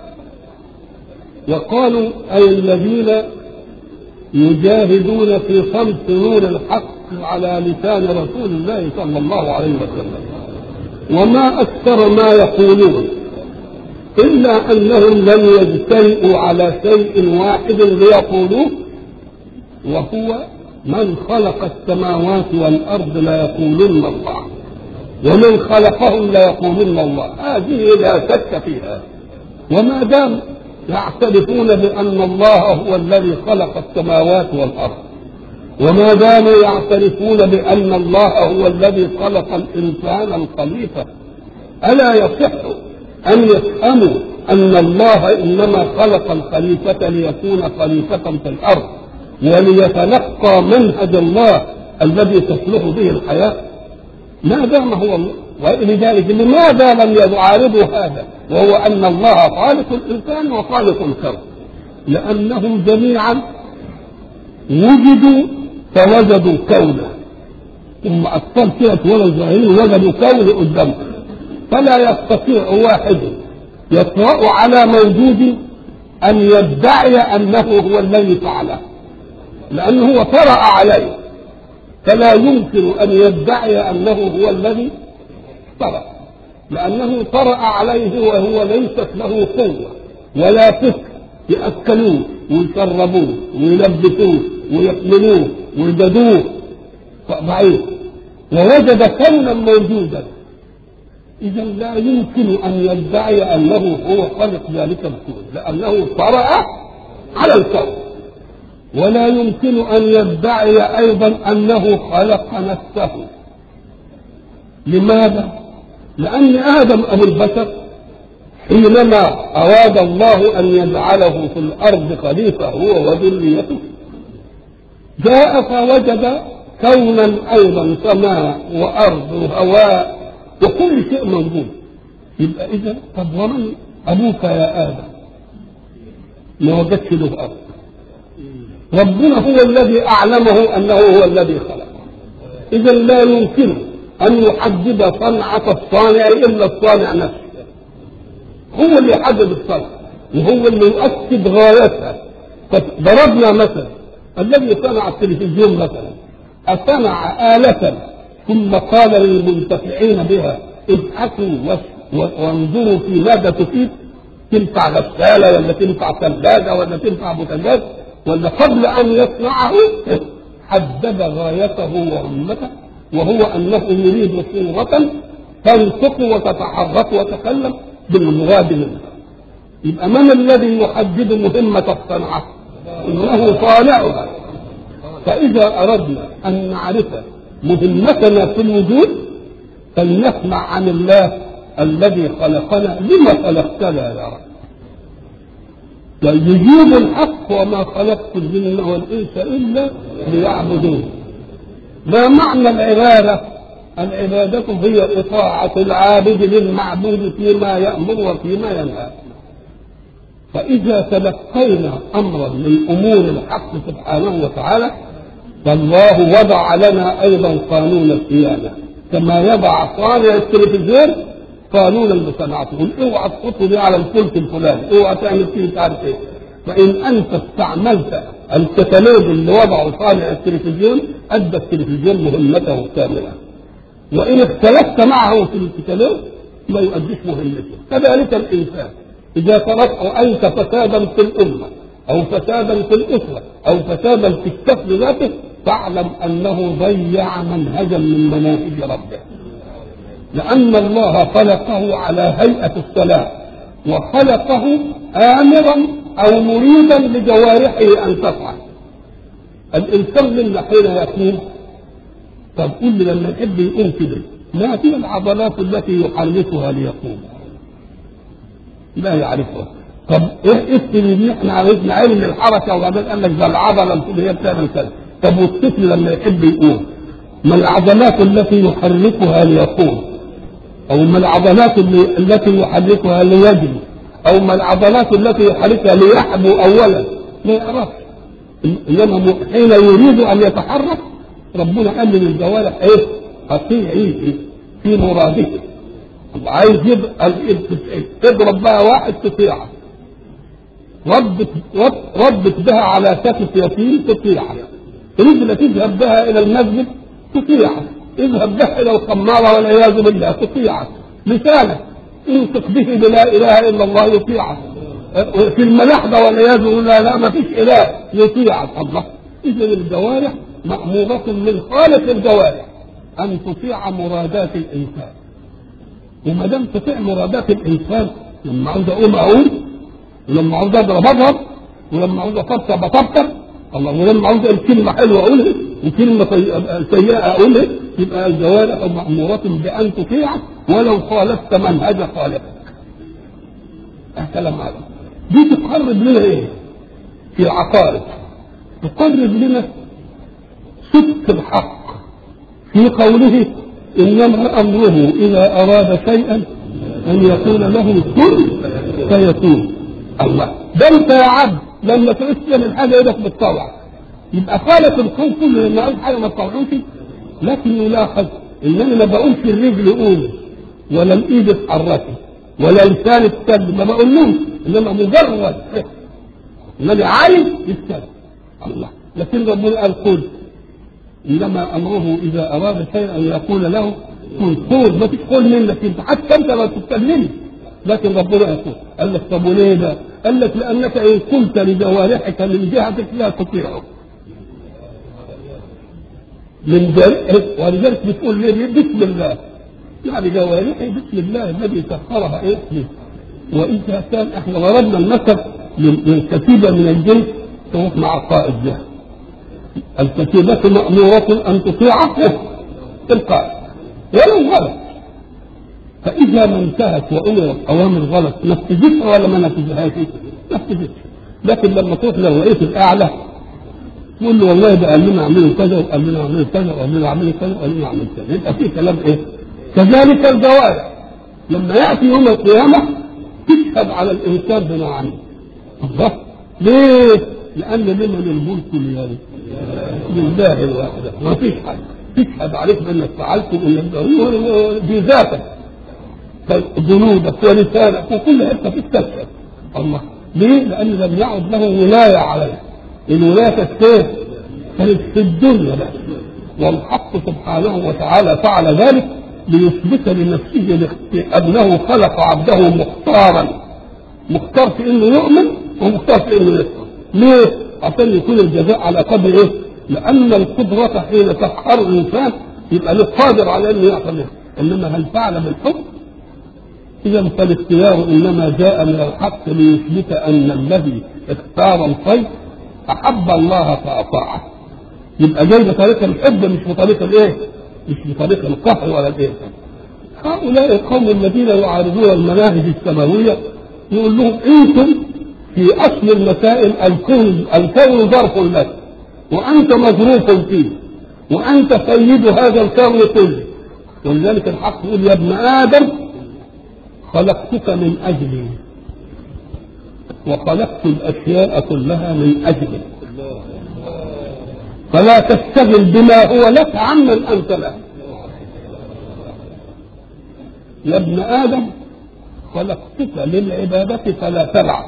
وقالوا أي الذين يجاهدون في صمت نور الحق على لسان رسول الله صلى الله عليه وسلم وما أكثر ما يقولون إلا أنهم لم يجترئوا على شيء واحد ليقولوه وهو من خلق السماوات والأرض ليقولن الله ومن خلقهم ليقولن الله هذه لا شك فيها وما دام يعترفون بأن الله هو الذي خلق السماوات والأرض وما داموا يعترفون بأن الله هو الذي خلق الإنسان الخليفة ألا يصح أن يفهموا أن الله إنما خلق الخليفة ليكون خليفة في الأرض وليتلقى منهج الله الذي تصلح به الحياة ما دام هو الله ولذلك لماذا لم يعارضوا هذا وهو أن الله خالق الإنسان وخالق الكون لأنهم جميعا وجدوا فوجدوا كونه ثم أطفال كده ولا صغيرين وجدوا كون قدامهم فلا يستطيع واحد يطرأ على موجود أن يدعي أنه هو الذي فعله لأنه هو طرأ عليه فلا يمكن أن يدعي أنه هو الذي طرأ لأنه طرأ عليه وهو ليست له قوة ولا فكر يأكلوه ويشربوه ويلبسوه ويحملوه ويجدوه ضعيف ووجد كونا موجودا إذا لا يمكن أن يدعي أنه هو خلق ذلك الكون لأنه طرأ على الكون ولا يمكن أن يدعي أيضا أنه خلق نفسه لماذا؟ لأن آدم أبو البشر حينما أراد الله أن يجعله في الأرض خليفة هو وذريته جاء فوجد كونا أيضا سماء وأرض وهواء وكل شيء موجود يبقى إذا طب ومن أبوك يا آدم ما وجدت له أرض ربنا هو الذي أعلمه أنه هو الذي خلقه إذا لا يمكن أن يحدد صنعة الصانع إلا الصانع نفسه هو اللي يحدد الصنعة وهو اللي يؤكد غايتها ضربنا مثلا الذي صنع التلفزيون مثلا أصنع آلة ثم قال للمنتفعين بها ابحثوا وانظروا في ماذا تفيد تنفع غسالة ولا تنفع ثلاجة ولا تنفع بوتاجاز ولا قبل أن يصنعه حدد غايته وهمته وهو أنه يريد صورة تنطق وتتحرك وتتكلم بالمراد منها يبقى من الذي يحدد مهمة الصنعة؟ إنه صانعها فإذا أردنا أن نعرف مهمتنا في الوجود فلنسمع عن الله الذي خلقنا لما خلقتنا يا رب يجيب الحق وما خلقت الجن والانس الا ليعبدون ما معنى العباده العباده هي اطاعه العابد للمعبود فيما يامر وفيما ينهى فاذا تلقينا امرا من امور الحق سبحانه وتعالى فالله وضع لنا ايضا قانون الصيانه كما يضع صانع التلفزيون قانونا بصناعته يقول اوعى تحط دي على الفلك الفلاني اوعى تعمل فيه مش عارف ايه فان انت استعملت الكتالوج اللي وضعه صانع التلفزيون ادى التلفزيون مهمته كامله وان اختلفت معه في الكتالوج ما يؤديش مهمته كذلك الانسان اذا تركت انت فسادا في الامه او فسادا في الاسره او فسادا في الشكل ذاته فاعلم انه ضيع منهجا من مناهج ربه لأن الله خلقه على هيئة الصلاة وخلقه آمرا أو مريدا لجوارحه أن تفعل الإنسان منا حين يقوم طب قول لي لما يحب يقوم كده ما هي العضلات التي يحركها ليقوم لا يعرفها طب ايه اسم احنا عرفنا علم الحركه وبعدين قال لك ده العضله اللي هي بتعمل كذا طب والطفل لما يحب يقوم ما العضلات التي يحركها ليقوم او ما العضلات اللي التي يحركها ليجري او ما العضلات التي يحركها ليحبو اولا ما يعرفش انما حين يريد ان يتحرك ربنا قال للجوارح ايه اطيعيه في مراده عايز يبقى تضرب بقى واحد تطيعه ربت ربت بها على كتف يتيم تطيعه رجل تذهب بها الى المسجد تطيعه اذهب بها الى الخمارة والعياذ بالله تطيعك لسانك انطق به بلا اله الا الله يطيعك في الملاحده والعياذ بالله لا ما فيش اله يطيعك الله اذا الجوارح ماموره من خالق الجوارح ان تطيع مرادات الانسان وما دام تطيع مرادات الانسان لما عاوز اقوم اقوم ولما عاوز اضرب اضرب ولما عاوز اطبطب اطبطب الله ولما عاوز اقول كلمه حلوه اقولها وكلمه سيئه اقولها يبقى الجوارح ماموره بان تطيعك ولو خالفت منهج خالقك. كلام هذا. دي تقرب لنا ايه؟ في العقائد. تقرب لنا صدق الحق في قوله انما امره اذا اراد شيئا ان يقول له كن فيكون. الله ده انت يا عبد لما تعوز تعمل حاجه ايدك بتطوع يبقى خالق الكون كله لما عاوز حاجه ما تطوعوش لكن يلاحظ ان انا ما بقولش الرجل قوم ولا الايد اتحركي ولا لسان اتكلم ما بقولوش انما مجرد النبي عايز يتكلم الله لكن ربنا قال قل انما امره اذا اراد شيئا ان يقول له كن قول ما فيش قول منك انت حتى انت ما تتكلمش لكن ربنا يقول قال لك طب وليه ده؟ قال لك لانك ان قلت لجوارحك من جهتك لا تطيعه من جارحك ولذلك بتقول ليه بسم الله يعني جوارحي بسم الله الذي سخرها ايه واذا كان احنا ضربنا المثل من كتيبه من الجن تروح مع قائد جهل الكتيبة مأمورة أن تطيعه القائد ولو غلط فإذا ما انتهت وأمرت أوامر غلط نفذتها ولا ما نفذهاش؟ نفذتها لكن لما تروح للرئيس الأعلى تقول له والله ده قال لنا اعملوا كذا وقال لنا اعملوا كذا وقال لنا اعملوا كذا وقال لنا اعملوا كذا يبقى في كلام ايه؟ كذلك الجوارح لما ياتي يوم القيامه تشهد على الانسان بما عمل الله ليه؟ لان لمن الملك اليوم لله الواحد ما فيش حاجه تشهد عليك بانك فعلت وانك بذاتك جنودك ولسانك وكل حته فيك تشهد الله ليه؟ لان لم يعد له ولايه عليه الولايه كانت كانت في الدنيا بس والحق سبحانه وتعالى فعل ذلك ليثبت لنفسه انه خلق عبده مختارا مختار في انه يؤمن ومختار في انه يكفر ليه؟ عشان يكون الجزاء على قدر ايه؟ لان القدرة حين تقهر الانسان يبقى له قادر على انه يعمل انما هل فعل بالحكم؟ اذا فالاختيار انما جاء من الحق ليثبت ان الذي اختار الخير احب الله فاطاعه يبقى جاي بطريقه الحب مش بطريقه الايه؟ مش بطريقه القهر ولا الايه؟ هؤلاء القوم الذين يعارضون المناهج السماويه يقول لهم انتم في اصل المسائل الكون الكون ظرف لك وانت مظروف فيه وانت سيد هذا الكون كله ولذلك الحق يقول يا ابن ادم خلقتك من اجلي وخلقت الاشياء كلها من اجلك فلا تشتغل بما هو لك عمن انت له يا ابن ادم خلقتك للعباده فلا تلعب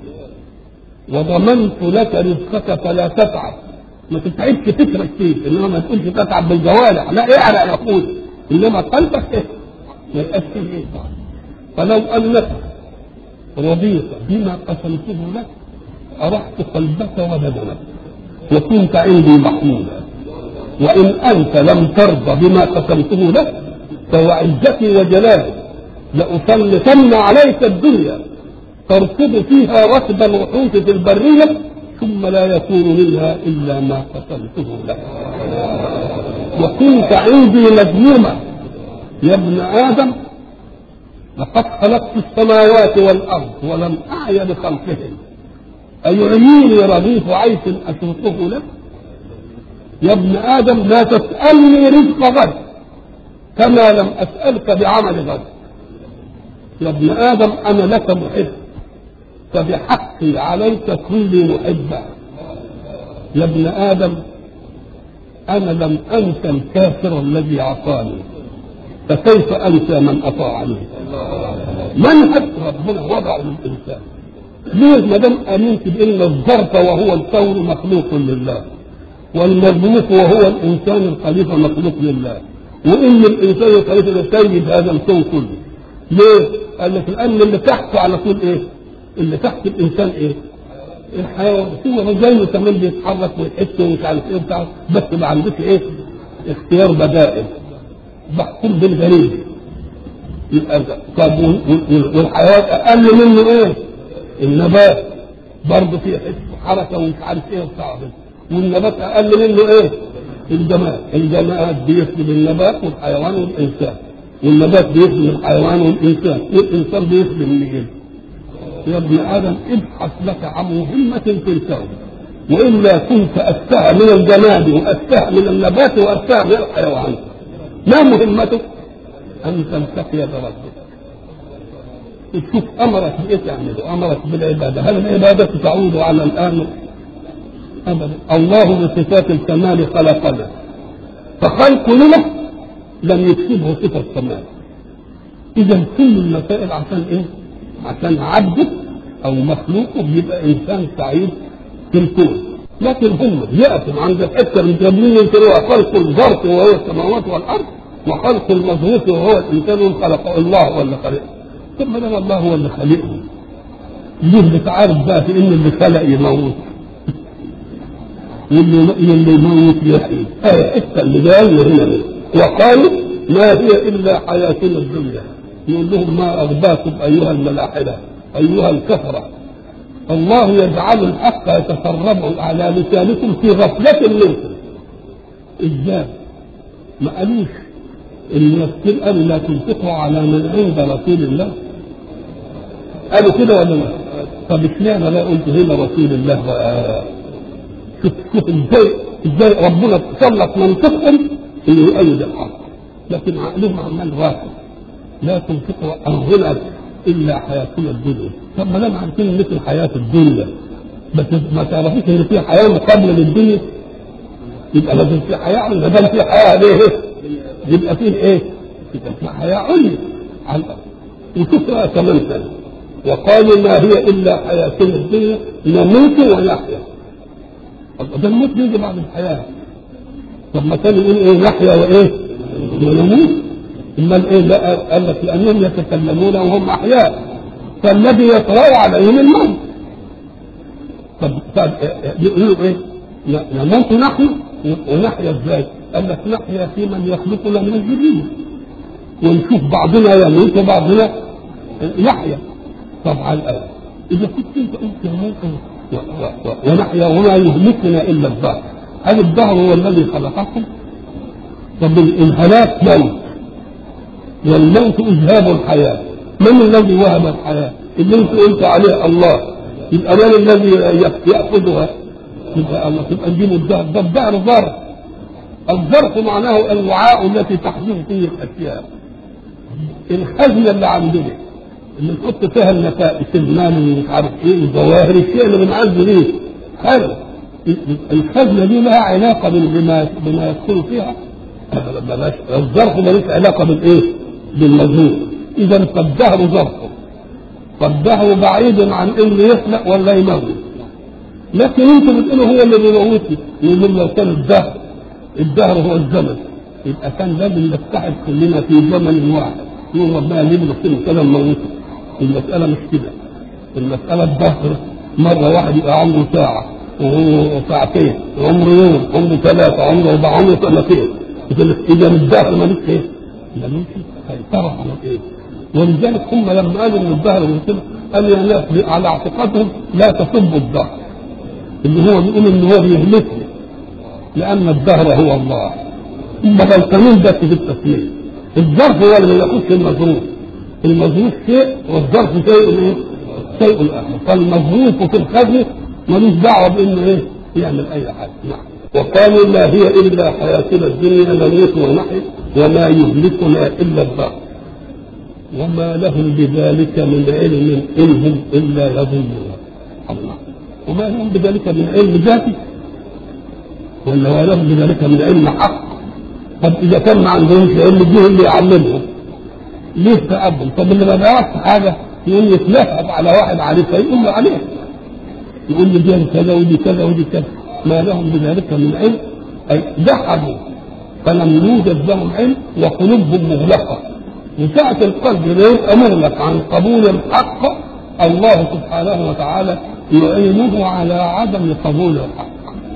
وضمنت لك رزقك فلا تتعب ما تتعبش فكرك فيه انما ما تقولش تتعب بالجوارح لا اعرق يقول انما قلبك ايه ما يبقاش فيه ايه فلو انك رضيت بما قسمته لك أرحت قلبك وبدنك وكنت عندي محمودا وإن أنت لم ترضى بما قسمته لك فوعزتي وجلالي لأسلطن عليك الدنيا تركض فيها ركب الوحوش في البرية ثم لا يكون منها إلا ما قسمته لك وكنت عندي مذموما يا ابن آدم لقد خلقت السماوات والارض ولم اعي بخلقهم ايعيني رغيف عيش اشرطه لك يا ابن ادم لا تسالني رزق غد كما لم اسالك بعمل غد يا ابن ادم انا لك محب فبحقي عليك كوني محبا يا ابن ادم انا لم انسى الكافر الذي عصاني فكيف انسى من اطاعني منهج ربنا وضعه للانسان ليه ما دام امنت بان الظرف وهو الكون مخلوق لله والمظلوم وهو الانسان الخليفه مخلوق لله وان الانسان الخليفه سيد هذا الكون كله ليه؟ قال لك لان اللي تحته على طول ايه؟ اللي تحت الانسان ايه؟ الحيوان هو زيه كمان بيتحرك ويحس ومش عارف ايه وبتاع بس ما عندوش ايه؟ اختيار بدائل محكوم بالغريب يبقى طب والحيوان اقل منه ايه؟ النبات برضه فيه حركه ومش عارف ايه وبتاع والنبات اقل منه ايه؟ الجماد الجماد بيخدم النبات والحيوان والانسان والنبات بيخدم الحيوان والانسان والانسان بيخدم مين؟ يا ابن ادم ابحث لك عن مهمه في الكون والا كنت اتها من الجماد واتها من النبات واتها من الحيوان ما مهمتك؟ ان تلتقي بربك تشوف امرك بايه تعمله؟ امرك بالعباده، هل العباده تعود على الان؟ ابدا، الله بصفات الكمال خلقنا فخلقنا لم يكسبه صفه كمال. اذا كل المسائل عشان ايه؟ عشان عبده او مخلوقه بيبقى انسان سعيد في الكون. لكن هم يأتوا عند الحته من جابلين ينكروها خلق الظرف وهو السماوات والارض وخلق المظروف وهو الانسان خلقه الله ولا خلقه. طب ما دام الله هو اللي خالقهم ليه بتعارف بقى في ان اللي خلق يموت واللي اللي يموت يحيي آية حتى اللي جاي هنا وقالوا ما هي الا حياتنا الدنيا يقول لهم ما اغباكم ايها الملاحده ايها الكفره الله يجعل الحق يتسرب على لسانكم في غفله منكم ازاي ما قالوش المسكين قالوا لا تنفقوا على من عند رسول الله قالوا كده ولا لا؟ طب اشمعنى لا قلت هنا رسول الله بقى شوف شوف ازاي ازاي ربنا سلط منطقهم انه يؤيد الحق لكن عقلهم عمال غافل لا تنفقوا هنا الا حياتنا الدنيا طب ما دام عارفين مثل حياه الدنيا بس ما تعرفوش ان في حياه مقابله للدنيا يبقى لازم في حياه ما دام في حياه ليه؟ يبقى فيه ايه؟ يبقى في حياه عليا على الارض وشوف بقى كمان سنه وقالوا ما هي الا حياتنا الدنيا نموت ونحيا ده الموت بيجي بعد الحياه طب ما كان يقول ايه نحيا وايه؟ ونموت امال ايه لا قال لك لانهم يتكلمون وهم احياء فالذي يطرا عليهم الموت طب طب يقولوا ايه؟ نموت نحن ونحيا ازاي؟ قال لك نحيا في من يخلقنا من الجديد ونشوف بعضنا يموت وبعضنا يحيا طبعا الآن إذا كنت أنت قلت يموت ونحيا وما يهلكنا إلا الدهر هل الدهر هو الذي خلقكم؟ طب الهلاك موت والموت إذهاب الحياة من الذي وهب الحياة؟ اللي أنت قلت عليه الله يبقى من الذي يأخذها؟ يبقى الله تبقى نجيب الدهر ده الدهر ظرف الظرف معناه الوعاء التي تحدث فيه الأشياء الخزنة اللي عندنا اللي نحط فيها النفائس المال ومش عارف ايه الظواهر الشيء اللي بنعزه ليه حلو الخزنه دي لها علاقه بما بما يدخل فيها بلاش الظرف ملوش علاقه بالايه؟ بالمظهور اذا فالدهر ظرفه فالدهر بعيد عن انه يخلق ولا يموت لكن انتم بتقولوا هو اللي بيموتني يقول لو كان الدهر الدهر هو الزمن يبقى كان لازم نتحد كلنا في زمن واحد يقول ربنا ليه بنقسم كده نموته المسألة مش كده المسألة الدهر مرة واحد يبقى عمره ساعة وهو ساعتين عمره يوم عمره ثلاثة عمره أربعة عمره سنتين إذا الدهر ملوش إيه؟ ملوش سيطرة على إيه؟ ولذلك هم لما قالوا إن الدهر من كده قالوا يا ناس على اعتقادهم لا تسبوا الدهر اللي هو بيقول إن هو بيهلكنا لأن الدهر هو الله هم غلطانين بس في التسمية الظرف هو اللي ما ياخدش المظروف المظروف شيء والظرف شيء ايه؟ شيء اخر فالمظروف في الخزنه ملوش دعوه بانه ايه؟ يعمل اي حاجه نعم وقالوا ما هي الا حياتنا الدنيا نموت ونحيا وما يهلكنا الا الدهر وما لهم بذلك من علم ان هم الا يظنون الله وما لهم بذلك من علم ذاتي ولا ما لهم بذلك من علم حق طب اذا كان ما عندهمش علم دي اللي يعلمهم ليه تقبل طب اللي ما بيعرفش حاجه يقوم يتلهب على واحد عارفها يقول له عليه يقول له دي كذا ودي كذا ودي كذا ما لهم بذلك من علم اي جحدوا فلم يوجد لهم علم وقلوبهم مغلقه وسعة القلب لا يبقى مغلق عن قبول الحق الله سبحانه وتعالى يعينه على عدم قبول الحق.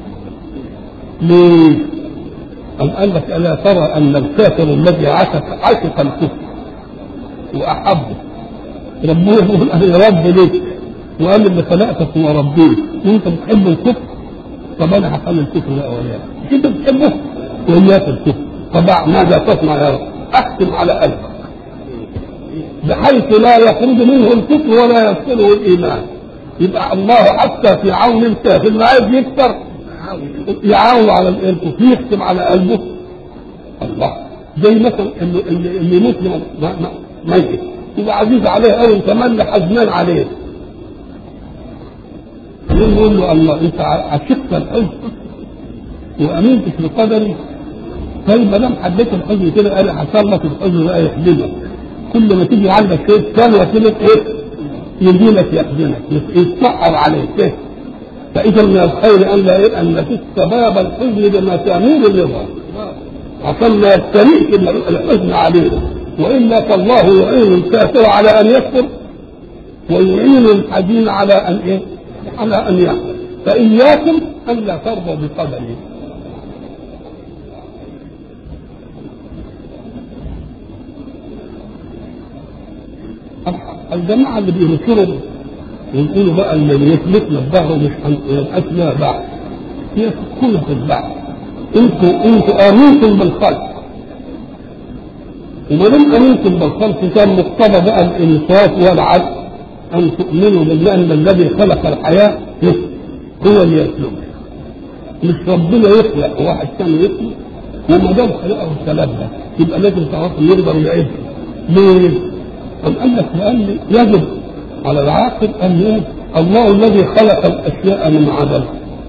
ليه؟ أم قال لك ألا ترى أن الكافر الذي عشق عشق الكفر وأحبه ربنا يقول أنا يا رب ليك وقال اللي خلقتك هو ربي وأنت بتحب الكفر طب أنا هخلي الكفر ده وياك أنت بتحبه وإياك الكفر طب ماذا تصنع يا رب؟ أختم على قلبك بحيث لا يخرج منه الكفر ولا يدخله الايمان يبقى الله حتى في عون الكافر اللي عايز يكفر يعاون على الكفر يختم على قلبه الله زي مثلا اللي اللي, اللي مسلم ميت يبقى عزيز عليه قوي كمان حزنان عليه يقول له الله انت عشقت الحزن وامنت في قدري طيب ما دام حبيت الحزن كده انا حصل لك الحزن بقى يحزنك كل ما تيجي عندك شيء ثانية كده ايه يجيلك يحزنك يتسعر عليك إيه؟ فإذا من الخير أن لا إيه؟ أن تفتح باب الحزن بمسامير الرضا عشان ما يستريك الحزن عليه وإلا فالله يعين الكافر على أن يكفر ويعين الحزين على أن إيه؟ على أن يكفر فإياكم أن لا ترضوا بقدره الجماعة اللي بينكروا ويقولوا بقى اللي يثبتنا الظهر مش هنبقاش بعد هي كلها في البعث انتوا انتوا امنتم بالخلق وما دام امنتم بالخلق كان مقتضى بقى الانصاف والعدل ان تؤمنوا بالله ان الذي خلق الحياه هو اللي يخلق مش ربنا يخلق وواحد ثاني يخلق وما دام خلقه الكلام ده يبقى لازم تعرفوا يقدر يعيش ليه؟ أم قال لك لأن يجب على العاقل أن يجب الله الذي خلق الأشياء من عدم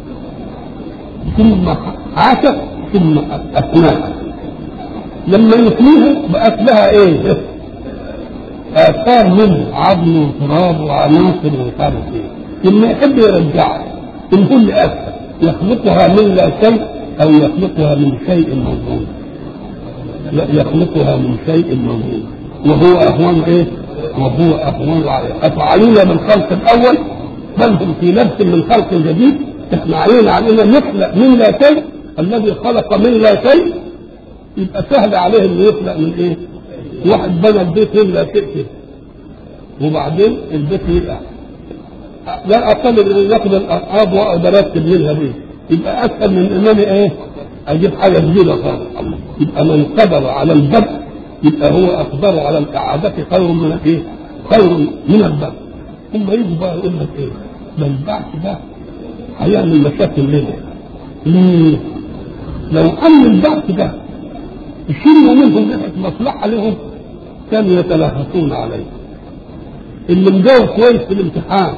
ثم عاشت ثم أفناها لما يفنيها بقت لها إيه؟ آثار منه عظم وتراب وعناصر ومش عارف إيه لما يحب يرجعها من كل أثر يخلقها من لا شيء أو يخلقها من شيء موجود لا يخلقها من شيء موجود وهو أهون إيه؟ وهو أهون عليه أفعلون بالخلق الأول بل هم في لبس من خلق جديد احنا علينا علينا نخلق من لا شيء الذي خلق من لا شيء يبقى سهل عليه انه يخلق من ايه؟ واحد بنى البيت من لا شيء كده وبعدين البيت يبقى لا اقل من ياخد الارقام واقعد ارتب منها دي يبقى اسهل من انني ايه؟ اجيب حاجه جديده خالص يبقى من قدر على البدء يبقى هو اقدر على الاعاده خير من ايه؟ خير من البدء ثم يجي بقى يقول لك ايه؟ ده البعث ده هيعمل مشاكل لنا ليه؟ لو ان البعث ده يشيلوا منهم ريحه مصلحه لهم كانوا يتلهفون عليه اللي مجاوب كويس في الامتحان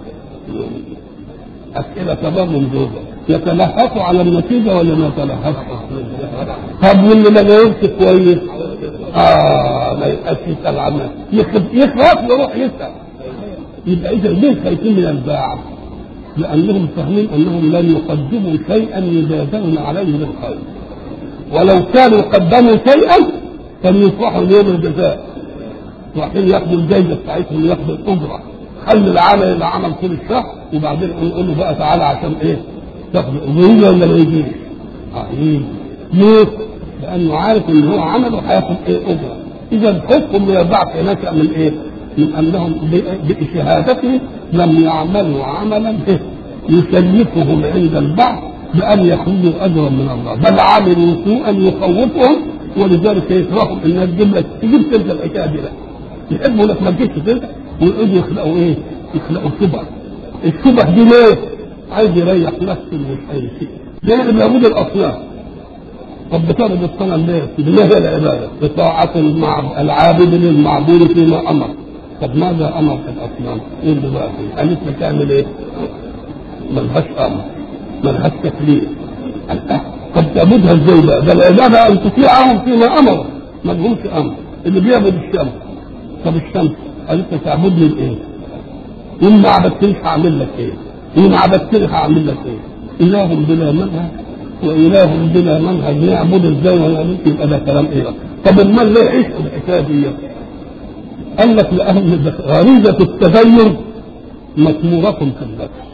اسئله تمام ممدوده يتلهفوا على النتيجه ولا ما يتلهفوا؟ طب واللي ما جاوبش كويس اه ما يبقاش يسال عنها يخاف يروح يسال يبقى اذا ليه خايفين من الباعث؟ لانهم فاهمين انهم لن يقدموا شيئا يجازون عليه بالخير ولو كانوا قدموا شيئا فليفرحوا يوم الجزاء رايحين ياخدوا الجايزه بتاعتهم وياخدوا الاجره خلي العمل اللي عمل طول الشهر وبعدين نقول له بقى تعالى عشان ايه؟ تاخد ويجي ولا ما يجيش؟ اه يجي ليه؟ لانه عارف ان هو عمله هياخد ايه اجره اذا خوفهم من البعث نشا من ايه؟ من انهم بشهادتهم لم يعملوا عملا إيه؟ يكلفهم عند البعث بان يحملوا اجرا من الله بل عملوا سوءا يخوفهم ولذلك يكرههم انها تجيب لك تجيب تلك الحكايه دي لك يحبوا لك ما تجيبش كده ويقعدوا يخلقوا ايه؟ يخلقوا شبه الشبه دي ليه؟ عايز يريح نفسه من اي شيء زي اللي بيعبد الاصنام طب بتعبد الصنم ليه؟ بالله هي العباده بطاعه المعب... العابد للمعبود فيما امر طب ماذا امر في الاصنام؟ ايه اللي بقى فيه؟ قالت لك تعمل ايه؟ ملهاش امر ملهاش تكليف طب تعبدها ازاي بقى؟ ده العباده ان تطيعهم فيما امر ما لهمش امر اللي بيعبد الشمس طب الشمس قالت لك تعبدني بايه؟ إن ما عبدتنيش هعمل لك ايه؟ إن عبدتني هعمل لك ايه؟ إله بلا منهج وإله بلا منهج نعبد ازاي ولا يبقى ده كلام ايه؟ طب امال ليه عشت الحكايه دي؟ قال لك لان غريزه التدين مثموره في النفس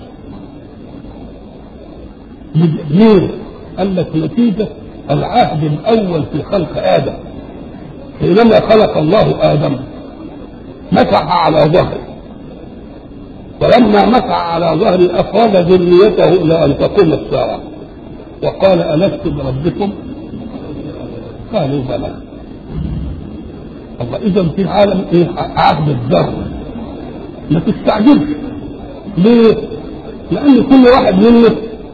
ليه؟ قال لك نتيجه العهد الاول في خلق ادم حينما خلق الله ادم مسح على ظهره فلما مسح على ظهره اخرج ذريته الى ان تقوم الساعه وقال الست بربكم قالوا بلى الله اذا في عالم ايه عهد الذر ما تستعجلش ليه؟ لان كل واحد منا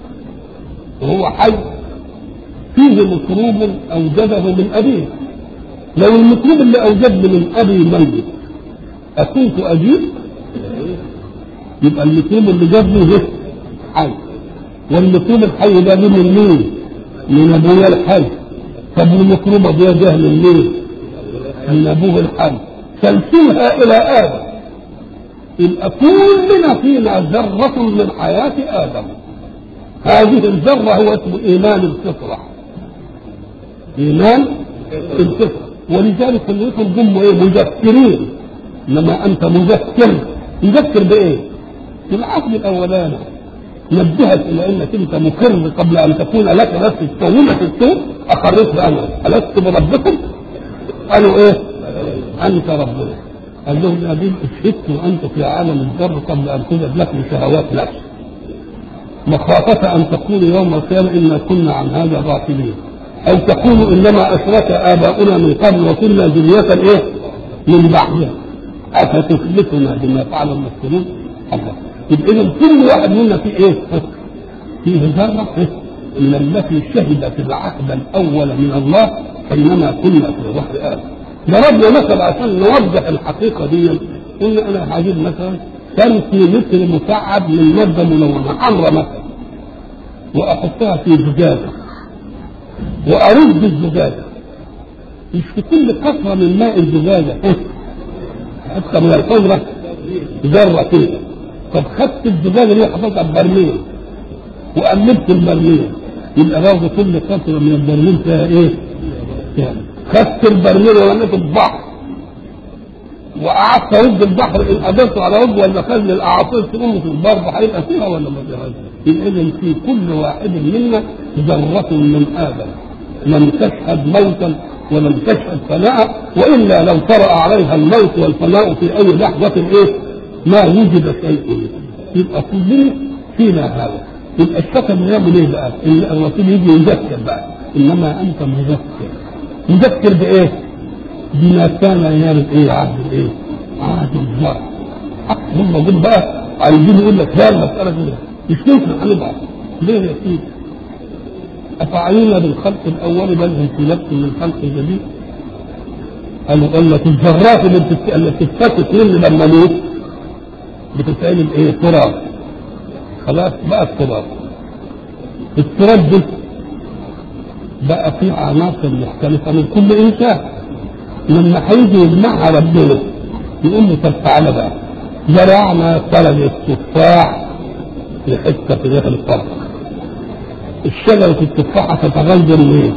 وهو حي فيه مكروب اوجده من ابيه لو المكروب اللي اوجدني من ابي ميت اكنت اجيب يبقى المكروب اللي جابني ده حي والمكروب الحي ده جه من مين؟ من ابويا الحي طب المكروب ابويا جه من مين؟ من ابوه الحي سلسلها الى ادم يبقى كلنا فينا ذرة من حياة آدم هذه الذرة هو اسمه إيمان الفطرة إيمان الفطرة ولذلك كلكم جم إيه مذكرين إنما أنت مذكر مذكر بإيه؟ بالعقل الأولاني نبهك إلى أنك أنت مقر قبل أن تكون لك نفس تكونة الصوت أقررت بأمرك ألست بربكم؟ قالوا إيه؟ أنت ربنا قال لهم يا بنت اشهدت وانت في عالم الذر قبل ان توجد لكم شهوات نفس مخافة أن تقولوا يوم القيامة إنا كنا عن هذا غافلين أو تقولوا إنما أشرك آباؤنا من قبل وكنا ذرية إيه؟ من بعدها أفتثبتنا بما فعل المسلمون الله يبقى إذا كل واحد منا في إيه؟ فيه ذرة إيه؟ من التي شهدت العهد الأول من الله حينما كنا في ظهر آدم ضربنا مثل عشان نوضح الحقيقه دي قلنا انا هجيب مثلا سنتيمتر مكعب من ماده ملونه حمراء مثلا واحطها في زجاجه وارد الزجاجه مش في كل قطره من ماء الزجاجه حتى من الحمره ذره كده طب خدت الزجاجه دي حطيتها في برميل وقلبت البرميل يبقى برضه كل قطره من البرميل فيها ايه؟ فيها خدت البرميل ورميته في البحر وقعدت ارد البحر ان قدرت على رد ولا خلي الاعاصير تقوم في البر هيبقى فيها ولا ما فيهاش؟ اذا في كل واحد منا ذرة من ادم لم تشهد موتا ولم تشهد فناء والا لو طرأ عليها الموت والفناء في اي لحظة ايه؟ ما وجد شيء يبقى كلنا فينا هذا يبقى الشكل يعمل ايه بقى؟ الرسول يجي يذكر بقى انما انت مذكر مذكر بايه؟ بما كان ينال ايه عهد الايه؟ عهد الزرع هم دول بقى عايزين يقول لك لا المساله دي مش ممكن هنبعث ليه يا سيدي؟ افعلنا بالخلق الاول بل هم في نفس من خلق جديد قالوا قال لك الذرات اللي بتت... اللي بتتفتت مني لما اموت بتتعمل ايه؟ تراب خلاص بقى التراب التراب ده بقى فيه عناصر مختلفة من كل إنسان لما هيجي يجمعها ربنا يقول له طب تعالى بقى زرعنا ثلج التفاح في حتة في داخل القبر الشجرة التفاحة تتغير منين؟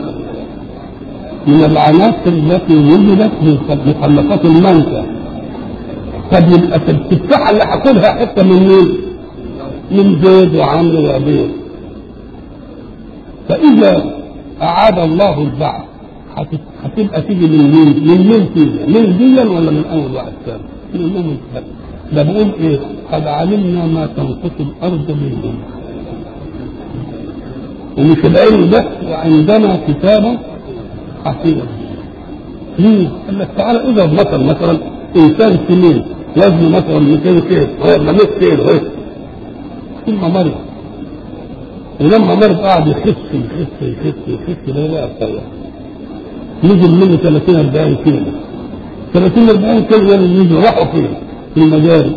من العناصر التي وجدت من مخلفات المنسى طب يبقى التفاحة اللي هاكلها حتة من مين؟ من زيد وعمرو وابيض فإذا أعاد الله البعث هتبقى تيجي من مين؟ من مين تيجي؟ من ديا ولا من أول واحد ثاني؟ من أول واحد ده بقول إيه؟ قد علمنا ما تنقص الأرض منهم ومش العلم بس وعندنا كتابا حفيظا ليه؟ قال لك تعالى اضرب مثلا مثلا انسان سنين وزنه مثلا 200 كيلو ولا 100 كيلو ثم مرض ولما مرض قعد يخس يخس يخس يخس لا لا يتطور نزل منه 30 40 كيلو 30 40 كيلو نزل راحوا فين؟ في المجاري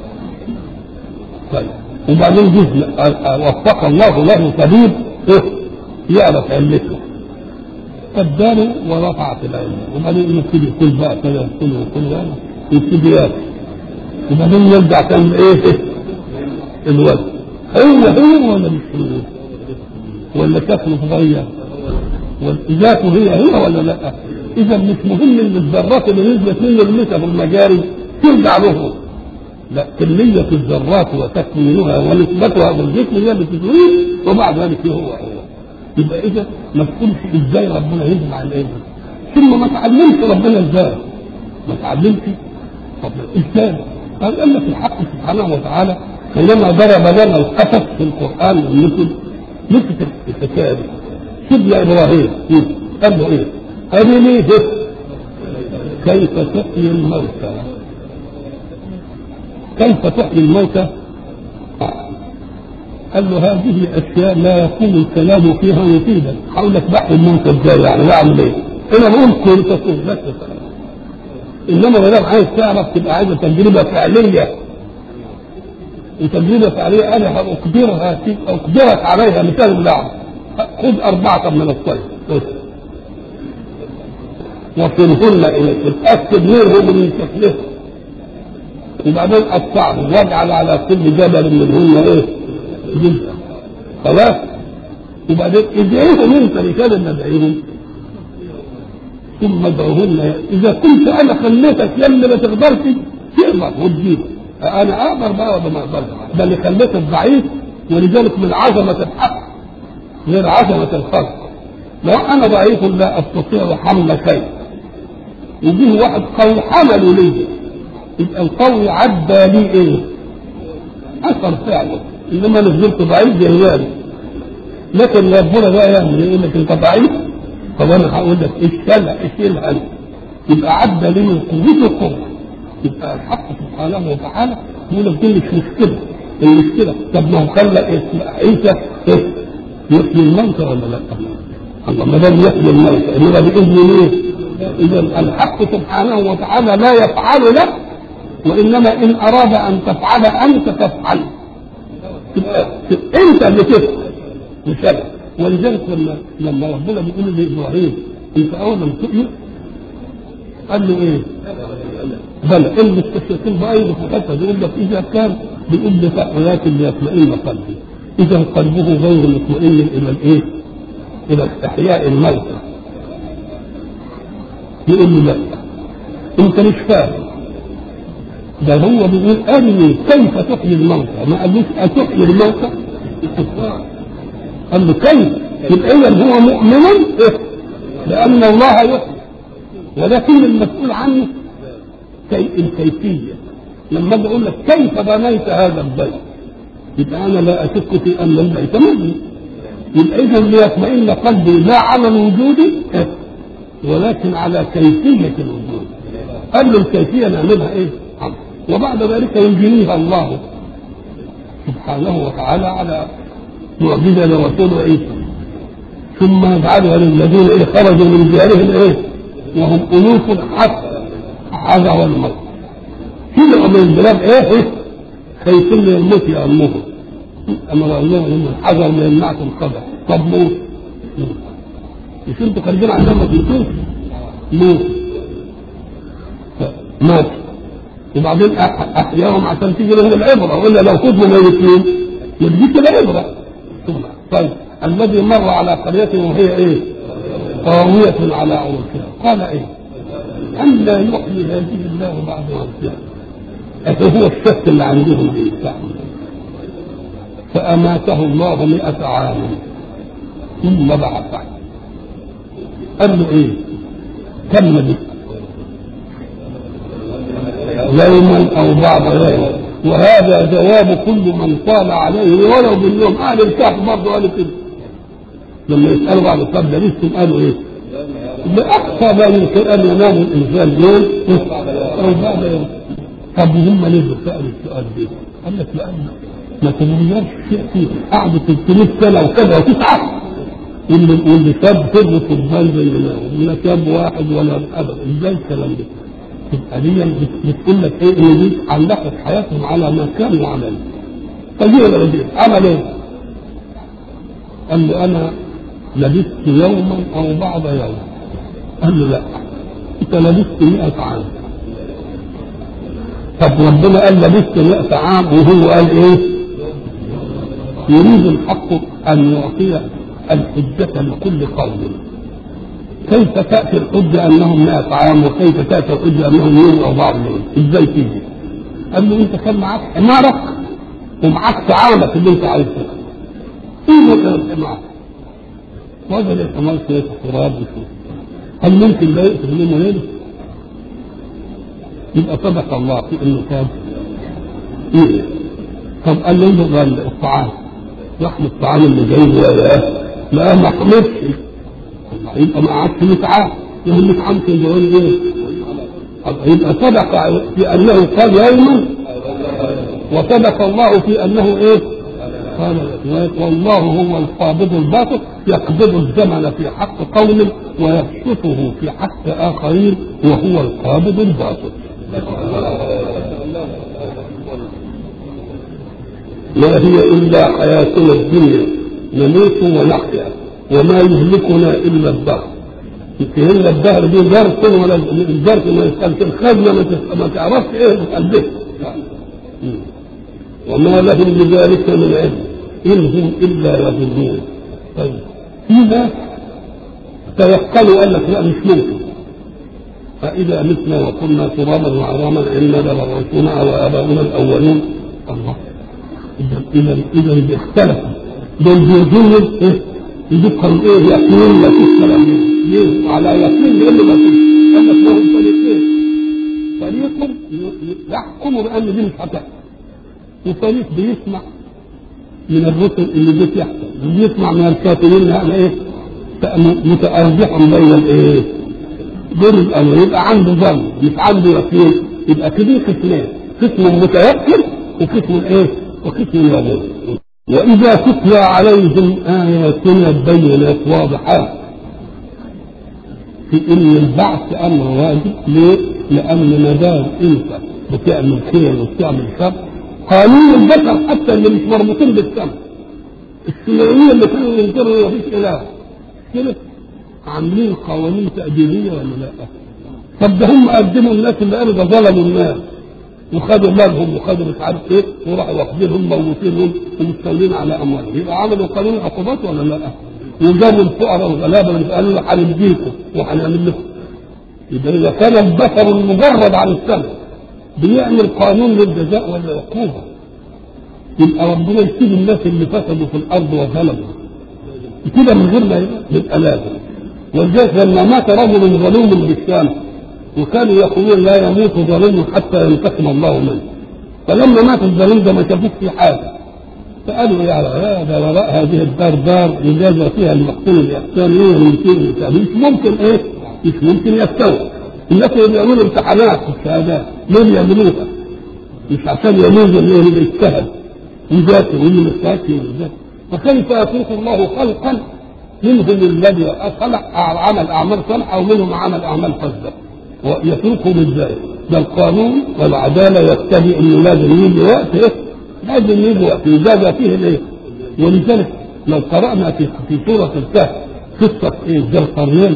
طيب وبعدين جه وفق الله له طبيب ايه يعرف علته فاداله ورفعت العلم وبعدين يبتدي يقول بقى كذا يقول يقول يبتدي ياكل وبعدين يرجع تعمل ايه الوزن هو هو ولا مش هو ولا شكله صغير وذاته هي هي ولا لا اذا مش مهم ان الذرات اللي نزلت منه المسا في المجاري ترجع له لا كمية الذرات وتكوينها ونسبتها في الجسم هي اللي تزيد وبعد ذلك هو هو يبقى اذا ما تقولش ازاي ربنا يجمع الايه ثم ما تعلمش ربنا ازاي ما تعلمش طب ازاي قال قال لك الحق سبحانه وتعالى حينما ضرب لنا القصص في القران والمثل مثل الحكايه دي سيدنا ابراهيم قال له ايه؟ ارني كيف تحيي الموتى كيف تحيي الموتى؟ قال له هذه اشياء لا يكون الكلام فيها مفيدا هقول لك بحث الموتى ازاي يعني بعمل ايه؟ انا بقول كن تكون بس انما ما دام عايز تعرف تبقى عايزه تجربه فعليه وتجربه فعليه انا هاقدرها اقدرك عليها مثال اللعب خذ اربعه من الطير وصلهن اليك اتاكد منهم من شكلهم وبعدين قطعهم واجعل على كل جبل منهن ايه؟ جزءا خلاص وبعدين ادعيهم انت لكان ندعيهم ثم ادعوهن اذا كنت انا خليتك يا اللي ما تقدرش تقدر وتجيب انا اقدر بقى ولا ما اقدرش ده اللي خليتك ضعيف ولذلك من عظمه الحق غير عظمه الخلق لو انا ضعيف لا استطيع حمل شيء يجيه واحد قوي حمله لي يبقى القوي عدى لي ايه؟ اثر فعله انما نزلت ضعيف زي لكن ربنا بقى يعمل يقول لك انت ضعيف طب انا هقول لك اشتغل اشيلها انت يبقى عدى لي من قوته قوه يبقى الحق سبحانه وتعالى يقول لك دي مش مشكله المشكله طب ما هو خلى عيسى ايه؟ يحيي الموتى ولا لا؟ الله ما دام يحيي الموتى انما باذن مين؟ اذا الحق سبحانه وتعالى لا يفعل لك وانما ان اراد ان تفعل انت تفعل تبقى انت اللي تفعل مش انا ولذلك لما لما ربنا بيقول لابراهيم انت اول لم تؤمن قال له ايه؟ بلى المستشرقين بايضا في الحته بيقول لك اذا كان بيقول لك ولكن ليطمئن قلبي اذا قلبه غير مطمئن الى الايه؟ الى احياء الموتى يقول له لا انت مش فاهم ده هو بيقول ارني كيف تحيي الموتى ما قالوش اتحيي الموتى قال له كيف يبقى اذا هو مؤمن إيه؟ لان الله يحيي ولكن المسؤول عنه كي الكيفيه لما اجي اقول لك كيف بنيت هذا البيت يبقى انا لا اشك في ان البيت مبني يبقى اذا ليطمئن قلبي لا على الوجود إيه؟ ولكن على كيفيه الوجود قال له الكيفيه نعملها ايه؟ وبعد ذلك يجنيها الله سبحانه وتعالى على معجزه لرسول عيسى ثم يجعلها للذين ايه خرجوا من ديارهم ايه وهم الوف حتى حذر الموت كده من البلاد ايه ايه خايفين من الموت يأمهم امر الله ان الحذر ما يمنعكم القدر طب موت مش انتوا خارجين عشان ما تموتوش موت مات وبعدين احياهم عشان تيجي لهم العبره والا لو كتبوا ميتين يجيك العبره طيب الذي مر على قريته وهي ايه؟ قاوية على عروشها قال ايه؟ أن لا يحيي هذه الله بعد موتها هو الشك اللي عندهم ايه؟ فأماته الله مئة عام ثم بعثه قال له ايه؟ كم بك يوما او بعض يوم وهذا جواب كل من طال عليه ولو باليوم اهل الكهف برضه قالوا كده لما يسالوا بعد قبل لبستم قالوا ايه؟ باقصى ما يمكن ان ينام الانسان يوم او بعد يوم طب هم ليه سالوا السؤال ده؟ قال لك لان ما تغيرش شيء فيه قعدوا 300 سنه وكذا وتسعه واللي واللي شاب فرد قربان زي ما لا شاب واحد ولا ابدا ازاي الكلام ده؟ تبقى دي بتقول لك ايه ان دي علقت حياتهم على ما كانوا عملوا فدي ولا دي عمل ايه؟ قال له انا لبثت يوما او بعض يوم قال له لا انت لبثت 100 عام طب ربنا قال لبثت 100 عام وهو قال ايه؟ يريد الحق ان يعطي الحجة لكل قوم كيف تأتي الحجة أنهم 100 عام وكيف تأتي الحجة أنهم يوم أو بعض يوم إزاي تيجي؟ قال له أنت كان معاك حمارك ومعاك طعامك اللي أنت عايزه إيه اللي كان معاك؟ وجد الحمار في التراب هل ممكن ده يقتل يوم وليلة؟ يبقى صدق الله في انه كان ايه طب قال له انظر الطعام لحم الطعام اللي جاي لقاه لقاه ما حمرش يبقى ما قعدش متعاه يقول لك عمك يقول ايه يبقى صدق في انه قال يوما وصدق الله في انه ايه قال والله هو القابض الباطل يقبض الزمن في حق قوم ويبسطه في حق اخرين وهو القابض الباطل ما هي الا حياتنا الدنيا نموت ونحيا وما يهلكنا الا الدهر يمكن الدهر دي درس ولا الدرس ما يسالش الخزنه ما تعرفش ايه قلبك وما لهم بذلك من علم إن هم إلا يظنون طيب في ناس تيقنوا قال لك لا مش ممكن فإذا متنا وكنا ترابا وعظاما إنا لمبعوثون أو آباؤنا الأولون الله إذا إذا إذا اختلفوا دول بيظنوا إيه يذكروا إيه يقين ما فيش كلام ليه على يقين لأنه ما فيش قال لك لهم فريقين فريق يحكم بأن دي مش هتحصل وفريق بيسمع من الرسل اللي جيت يحصل بيسمع من الكافرين يعني ايه متأرجح بين الايه دور الامر يبقى عنده ظن مش عنده يقين يبقى كده قسمين قسم متيقن وقسم ايه وقسم يظن واذا تتلى عليهم اياتنا بينات واضحات في ان البعث امر واجب ليه؟ لان ما دام انت بتعمل خير وبتعمل شر قانون البشر حتى اللي مش مربوطين بالسمع السماوية اللي كانوا ينكروا مفيش اله كده عاملين قوانين تأديبية ولا لا؟ طب ده هم قدموا الناس اللي قالوا ده ظلموا الناس وخدوا مالهم وخدوا مش عارف ايه وراحوا واخدينهم موتينهم ومستولين على اموالهم يبقى عملوا قانون عقوبات ولا لا؟ وجابوا الفقراء والغلابه اللي قالوا له هنديكم وهنعمل لكم يبقى اذا كان البشر المجرد عن السمع بيعمل قانون للجزاء والعقوبة يبقى ربنا يسيب الناس اللي فسدوا في الأرض وظلموا كده من غير ما يبقى لازم ولذلك لما مات رجل ظلوم بالشام وكانوا يقولون لا يموت ظالم حتى ينتقم الله منه فلما مات الظالم ده ما شافوش في حاجه فقالوا يا هذا وراء هذه الدار دار يجازى فيها المقتول الاحسان ايه ويمكن مش ممكن ايه مش ممكن يستوي الناس اللي بيعملوا امتحانات في الشهادات ليه بيعملوها؟ مش عشان يميز اللي اللي بيجتهد وذاته واللي مش ذاتي وذاته فكيف يترك الله خلقا منهم الذي خلق عمل اعمال صالحه ومنهم عمل اعمال فاسده ويتركهم ازاي؟ ده القانون والعداله يقتضي انه لازم يجي وقت ايه؟ لازم يجي وقت يجازى فيه الايه؟ ولذلك لو قرانا في في سوره الكهف قصه ايه؟ ذي القرنين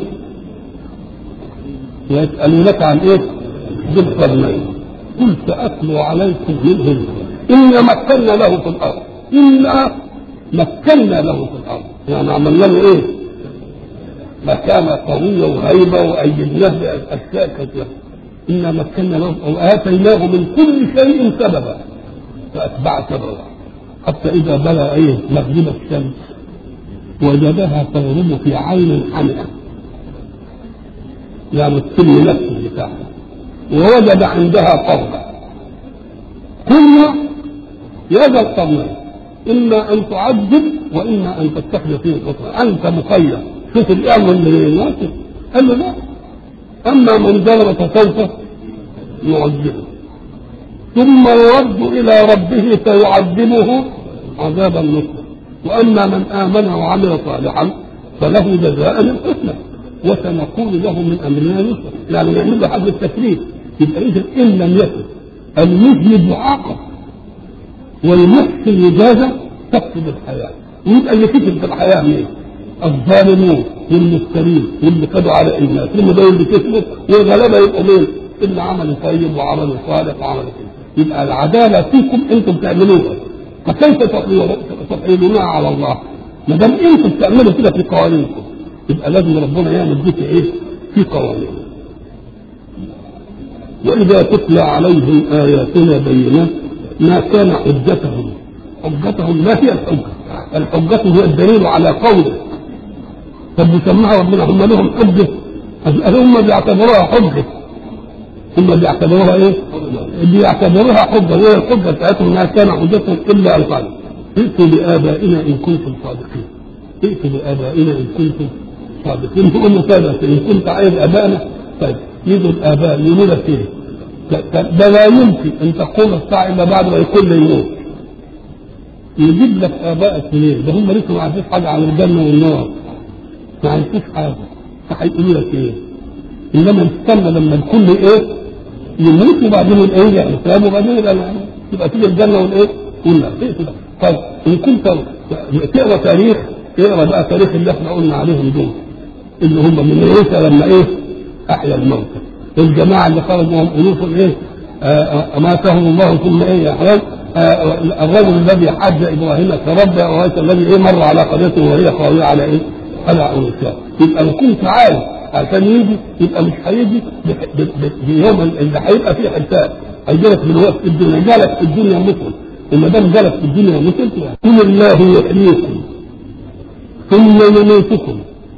ويسألونك عن ايه؟ ذي القرنين قل سأتلو عليكم منه إنا مكنا له في الأرض إنا مكنا له في الأرض يعني عملنا له إيه؟ مكانة قوية وهيبة وأيدناه بأشياء كثيرة إنا مكنا له أو آتيناه من كل شيء سببا فأتبع سببا حتى إذا بلغ إيه مغرب الشمس وجدها تغرب في عين حمئة يعني السن نفسه بتاعها ووجد عندها قرنا قلنا يا ذا القرنين اما ان تعذب واما ان تتخذ فيه خطوه انت مخير شوف الامر اللي يناسب قال له لا اما من ظلم فسوف يعذبه ثم يرد الى ربه فيعذبه عذابا نصرا واما من امن وعمل صالحا فله جزاء الحسنى وسنقول له من امرنا يسرا يعني نعمل له حد التكليف يبقى اذا ان لم يكن المذنب معاقب والمحسن يجازى تفقد الحياه ويبقى اللي كتب في الحياه مين؟ الظالمون والمفترين واللي خدوا على الناس هم دول اللي كسبوا والغلبه يبقوا مين؟ اللي عملوا طيب وعملوا صالح وعملوا كده يبقى العداله فيكم انتم تعملوها فكيف تحيلونها على الله؟ ما دام انتم بتعملوا كده في قوانينكم يبقى لازم ربنا يعمل دي في ايه؟ في قوانين واذا تتلى عليهم اياتنا بينات ما كان حجتهم حجتهم ما هي الحجه الحجه هي الدليل على قوله طب بيسمعها ربنا هم لهم حجه هم بيعتبروها حجه هم بيعتبروها ايه؟ بيعتبروها حجه وهي الحجه بتاعتهم ما كان حجتهم الا القلب ائتوا بآبائنا إن كنتم صادقين ائتوا بآبائنا إن كنتم صادقين تقول له كذا إن كنت عايز آبائنا طيب يجوا الآباء يقولوا لك إيه؟ ده لا يمكن أن تقوم الساعة إلا بعد ما يكون يموت يجيب لك آبائك منين؟ ده هم لسه ما عرفوش حاجة عن الجنة والنار ما عرفوش حاجة فهيقولوا لك إيه؟ إنما نستنى لما الكل إيه؟ يموت وبعدين يبقى يرجع الإسلام وبعدين يبقى يبقى تيجي الجنة والإيه؟ والنار تقتل طيب ان كنت تقرا تاريخ اقرا بقى تاريخ اللي احنا قلنا عليهم دول اللي هم من عيسى لما ايه احيا الموتى الجماعه اللي خرجوا هم الوف ايه اماتهم الله ثم ايه احيا الرجل الذي حج ابراهيم كرب وهيث الذي ايه مر على قريته وهي خاويه على ايه؟ على عروسها يبقى لو كنت عارف عشان يجي يبقى مش هيجي بيوم اللي هيبقى فيه حساب هيجي لك من وقت الدنيا جالك في الدنيا مثل وما دام جالك في الدنيا مثل قل الله يحييكم ثم يميتكم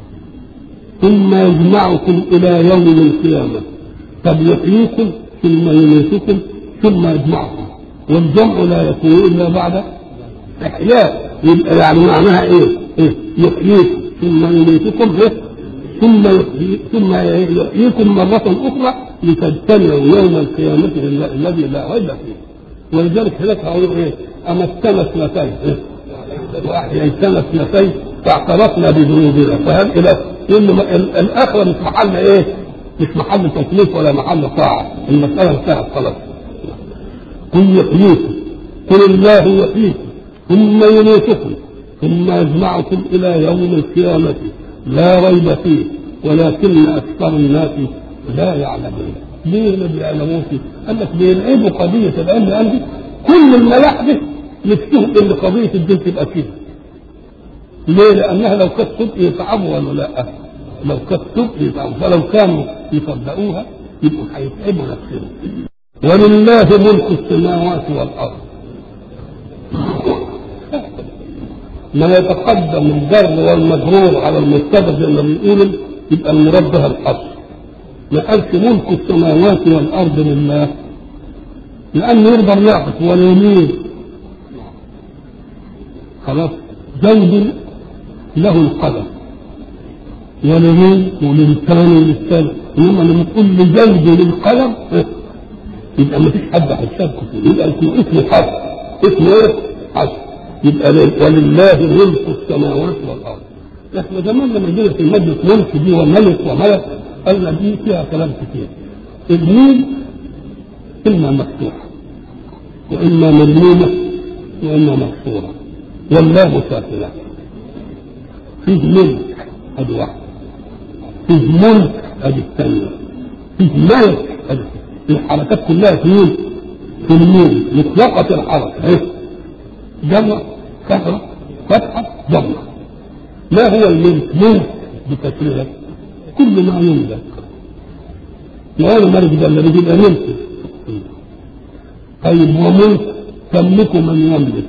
ثم يجمعكم الى يوم القيامه طب يحييكم ثم يميتكم ثم يجمعكم والجمع لا يكون الا بعد احياء يبقى يعني معناها ايه؟ ايه؟ يحييكم ثم يميتكم إيه؟ ثم يحيي ثم يحييكم مرة أخرى لتجتمعوا يوم القيامة الذي لا ريب فيه ولذلك هناك هقول ايه؟ امتنا اثنتين إيه؟ واحييتنا اثنتين فاعترفنا بذنوبنا فهل الى ان الاخره مش محل ايه؟ مش محل تكليف ولا محل طاعه المساله انتهت خلاص قل يحييكم قل الله يحييكم ثم يميتكم ثم يجمعكم الى يوم القيامه لا ريب فيه ولكن اكثر الناس لا يعلمون ليه ما بيعلموش؟ قال لك بيلعبوا قضيه العلم قال كل الملاحده نفسهم ان قضيه الدين تبقى كده. ليه؟ لانها لو كانت صدق يتعبوا ولا لا؟ لو كانت صدق يتعبوا فلو كانوا يصدقوها يبقوا هيتعبوا نفسهم. ولله ملك السماوات والارض. ما يتقدم الجر والمجرور على المبتدا زي ما بيقولوا يبقى المراد بها الاصل. ما قالش ملك السماوات والارض لله لانه يقدر يعطف واليمين خلاص زوج له القدم واليمين وللثاني وللثاني انما لما تقول لزوج للقلم يبقى ما فيش حد هيشاركه فيه يبقى اسمه اسم حرف اسمه ايه؟ حرف يبقى ولله ملك السماوات والارض احنا زمان لما جينا في مجلس ملك دي وملك وملك قالنا دي فيها كلام كتير الميم اما مفتوحه واما ملمومه واما مكسوره والله ساكنه فيه ملك ادي واحده فيه ملك ادي الثانيه فيه ملك ادي الحركات كلها في مين؟ في الميم مطلقة الحركة ايه؟ جمع كسرة فتحة ضمة ما هو الملك؟ ملك بتسريرك كل ما يملك وأنا ملك ده الذي بيبقى ملك طيب وملك تملك من يملك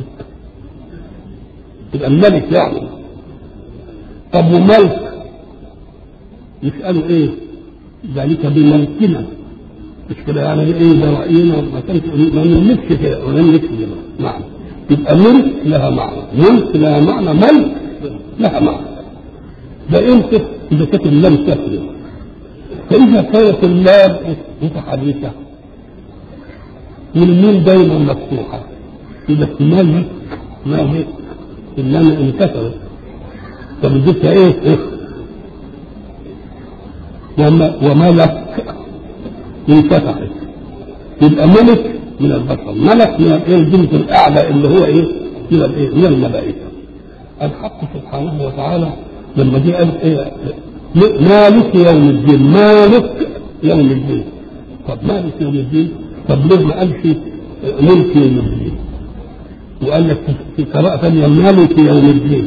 يبقى الملك يعني طب وملك يسألوا ايه؟ ذلك بملكنا مش كده يعني ايه ده راينا ما كانش ما نملكش كده ولا نملكش كده معنى يبقى ملك لها معنى ملك لها معنى ملك لها معنى ده امتى اذا كانت اللام ساكنه فاذا كانت اللام متحركه والميم دايما مفتوحه يبقى ملك ملك اللام انكسرت طب اديتها ايه؟ إيه؟ وملك انفتحت يبقى ملك من البشر ملك من الايه الجنس الاعلى اللي هو ايه من الايه من الملائكه الحق سبحانه وتعالى لما جه قال ايه مالك يوم الدين مالك يوم الدين طب مالك يوم الدين طب ليه ما قالش ملك يوم الدين وقال لك في قراءة ثانية مالك يوم الدين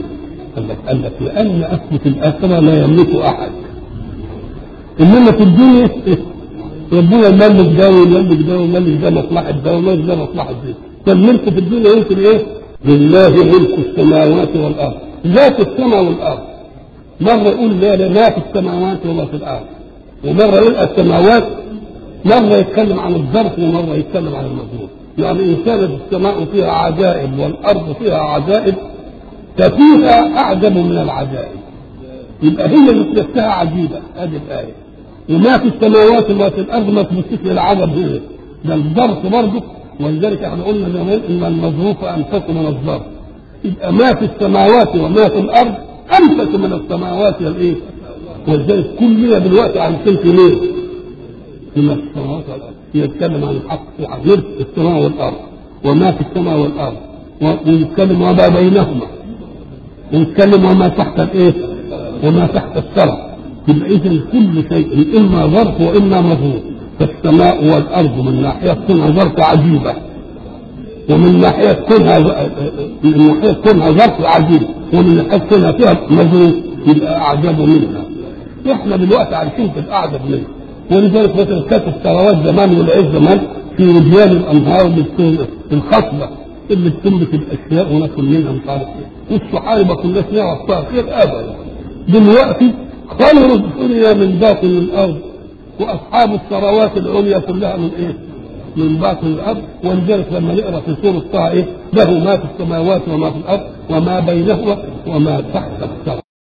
قال لك قال لك لان اثبت الاخره لا يملك احد انما في الدنيا ربنا يملك ده ويملك ده ويملك ده مصلحه ده ويملك ده مصلحه دي فالملك في الدنيا يمكن ايه؟ لله ملك السماوات والارض ذات السماء والارض مرة يقول لا لا ما في السماوات وما في الأرض ومرة يقول السماوات مرة يتكلم عن الظرف ومرة يتكلم عن المظروف يعني إن كانت السماء فيها عجائب والأرض فيها عجائب ففيها أعجب من العجائب يبقى هي اللي نفسها عجيبة هذه الآية وما في السماوات وما في الأرض ما تمسك العجب هنا ده الظرف برضه ولذلك احنا قلنا زمان ان المظروف انفس من الظرف يبقى ما في السماوات وما في الارض انفس من السماوات والايه؟ ولذلك كلنا دلوقتي عايشين في ليه؟ في السماوات والارض يتكلم عن الحق في غير السماء والارض وما في السماء والارض ويتكلم وما بينهما ويتكلم وما تحت الايه؟ وما تحت الثرى يبقى اذا كل شيء اما ظرف واما مظروف فالسماء والارض من ناحيه كونها ظرف عجيبه ومن ناحيه كونها من ناحيه كونها ظرف عجيب ومن ناحيه كونها فيها مظروف يبقى اعجب منها احنا دلوقتي عايشين في الاعجب منها ولذلك مثلا كانت الثروات زمان والعز زمان في رجال الانهار الخصبه اللي بتنبت الاشياء وناكل منها مش عارف ايه والصحاري ما كناش نعرف فيها خير ابدا دلوقتي خير الدنيا من باطن الارض واصحاب الثروات العليا كلها من ايه؟ من باطن الارض ولذلك لما نقرا في سوره طه ايه؟ له ما في السماوات وما في الارض وما بينهما وما تحت الثرى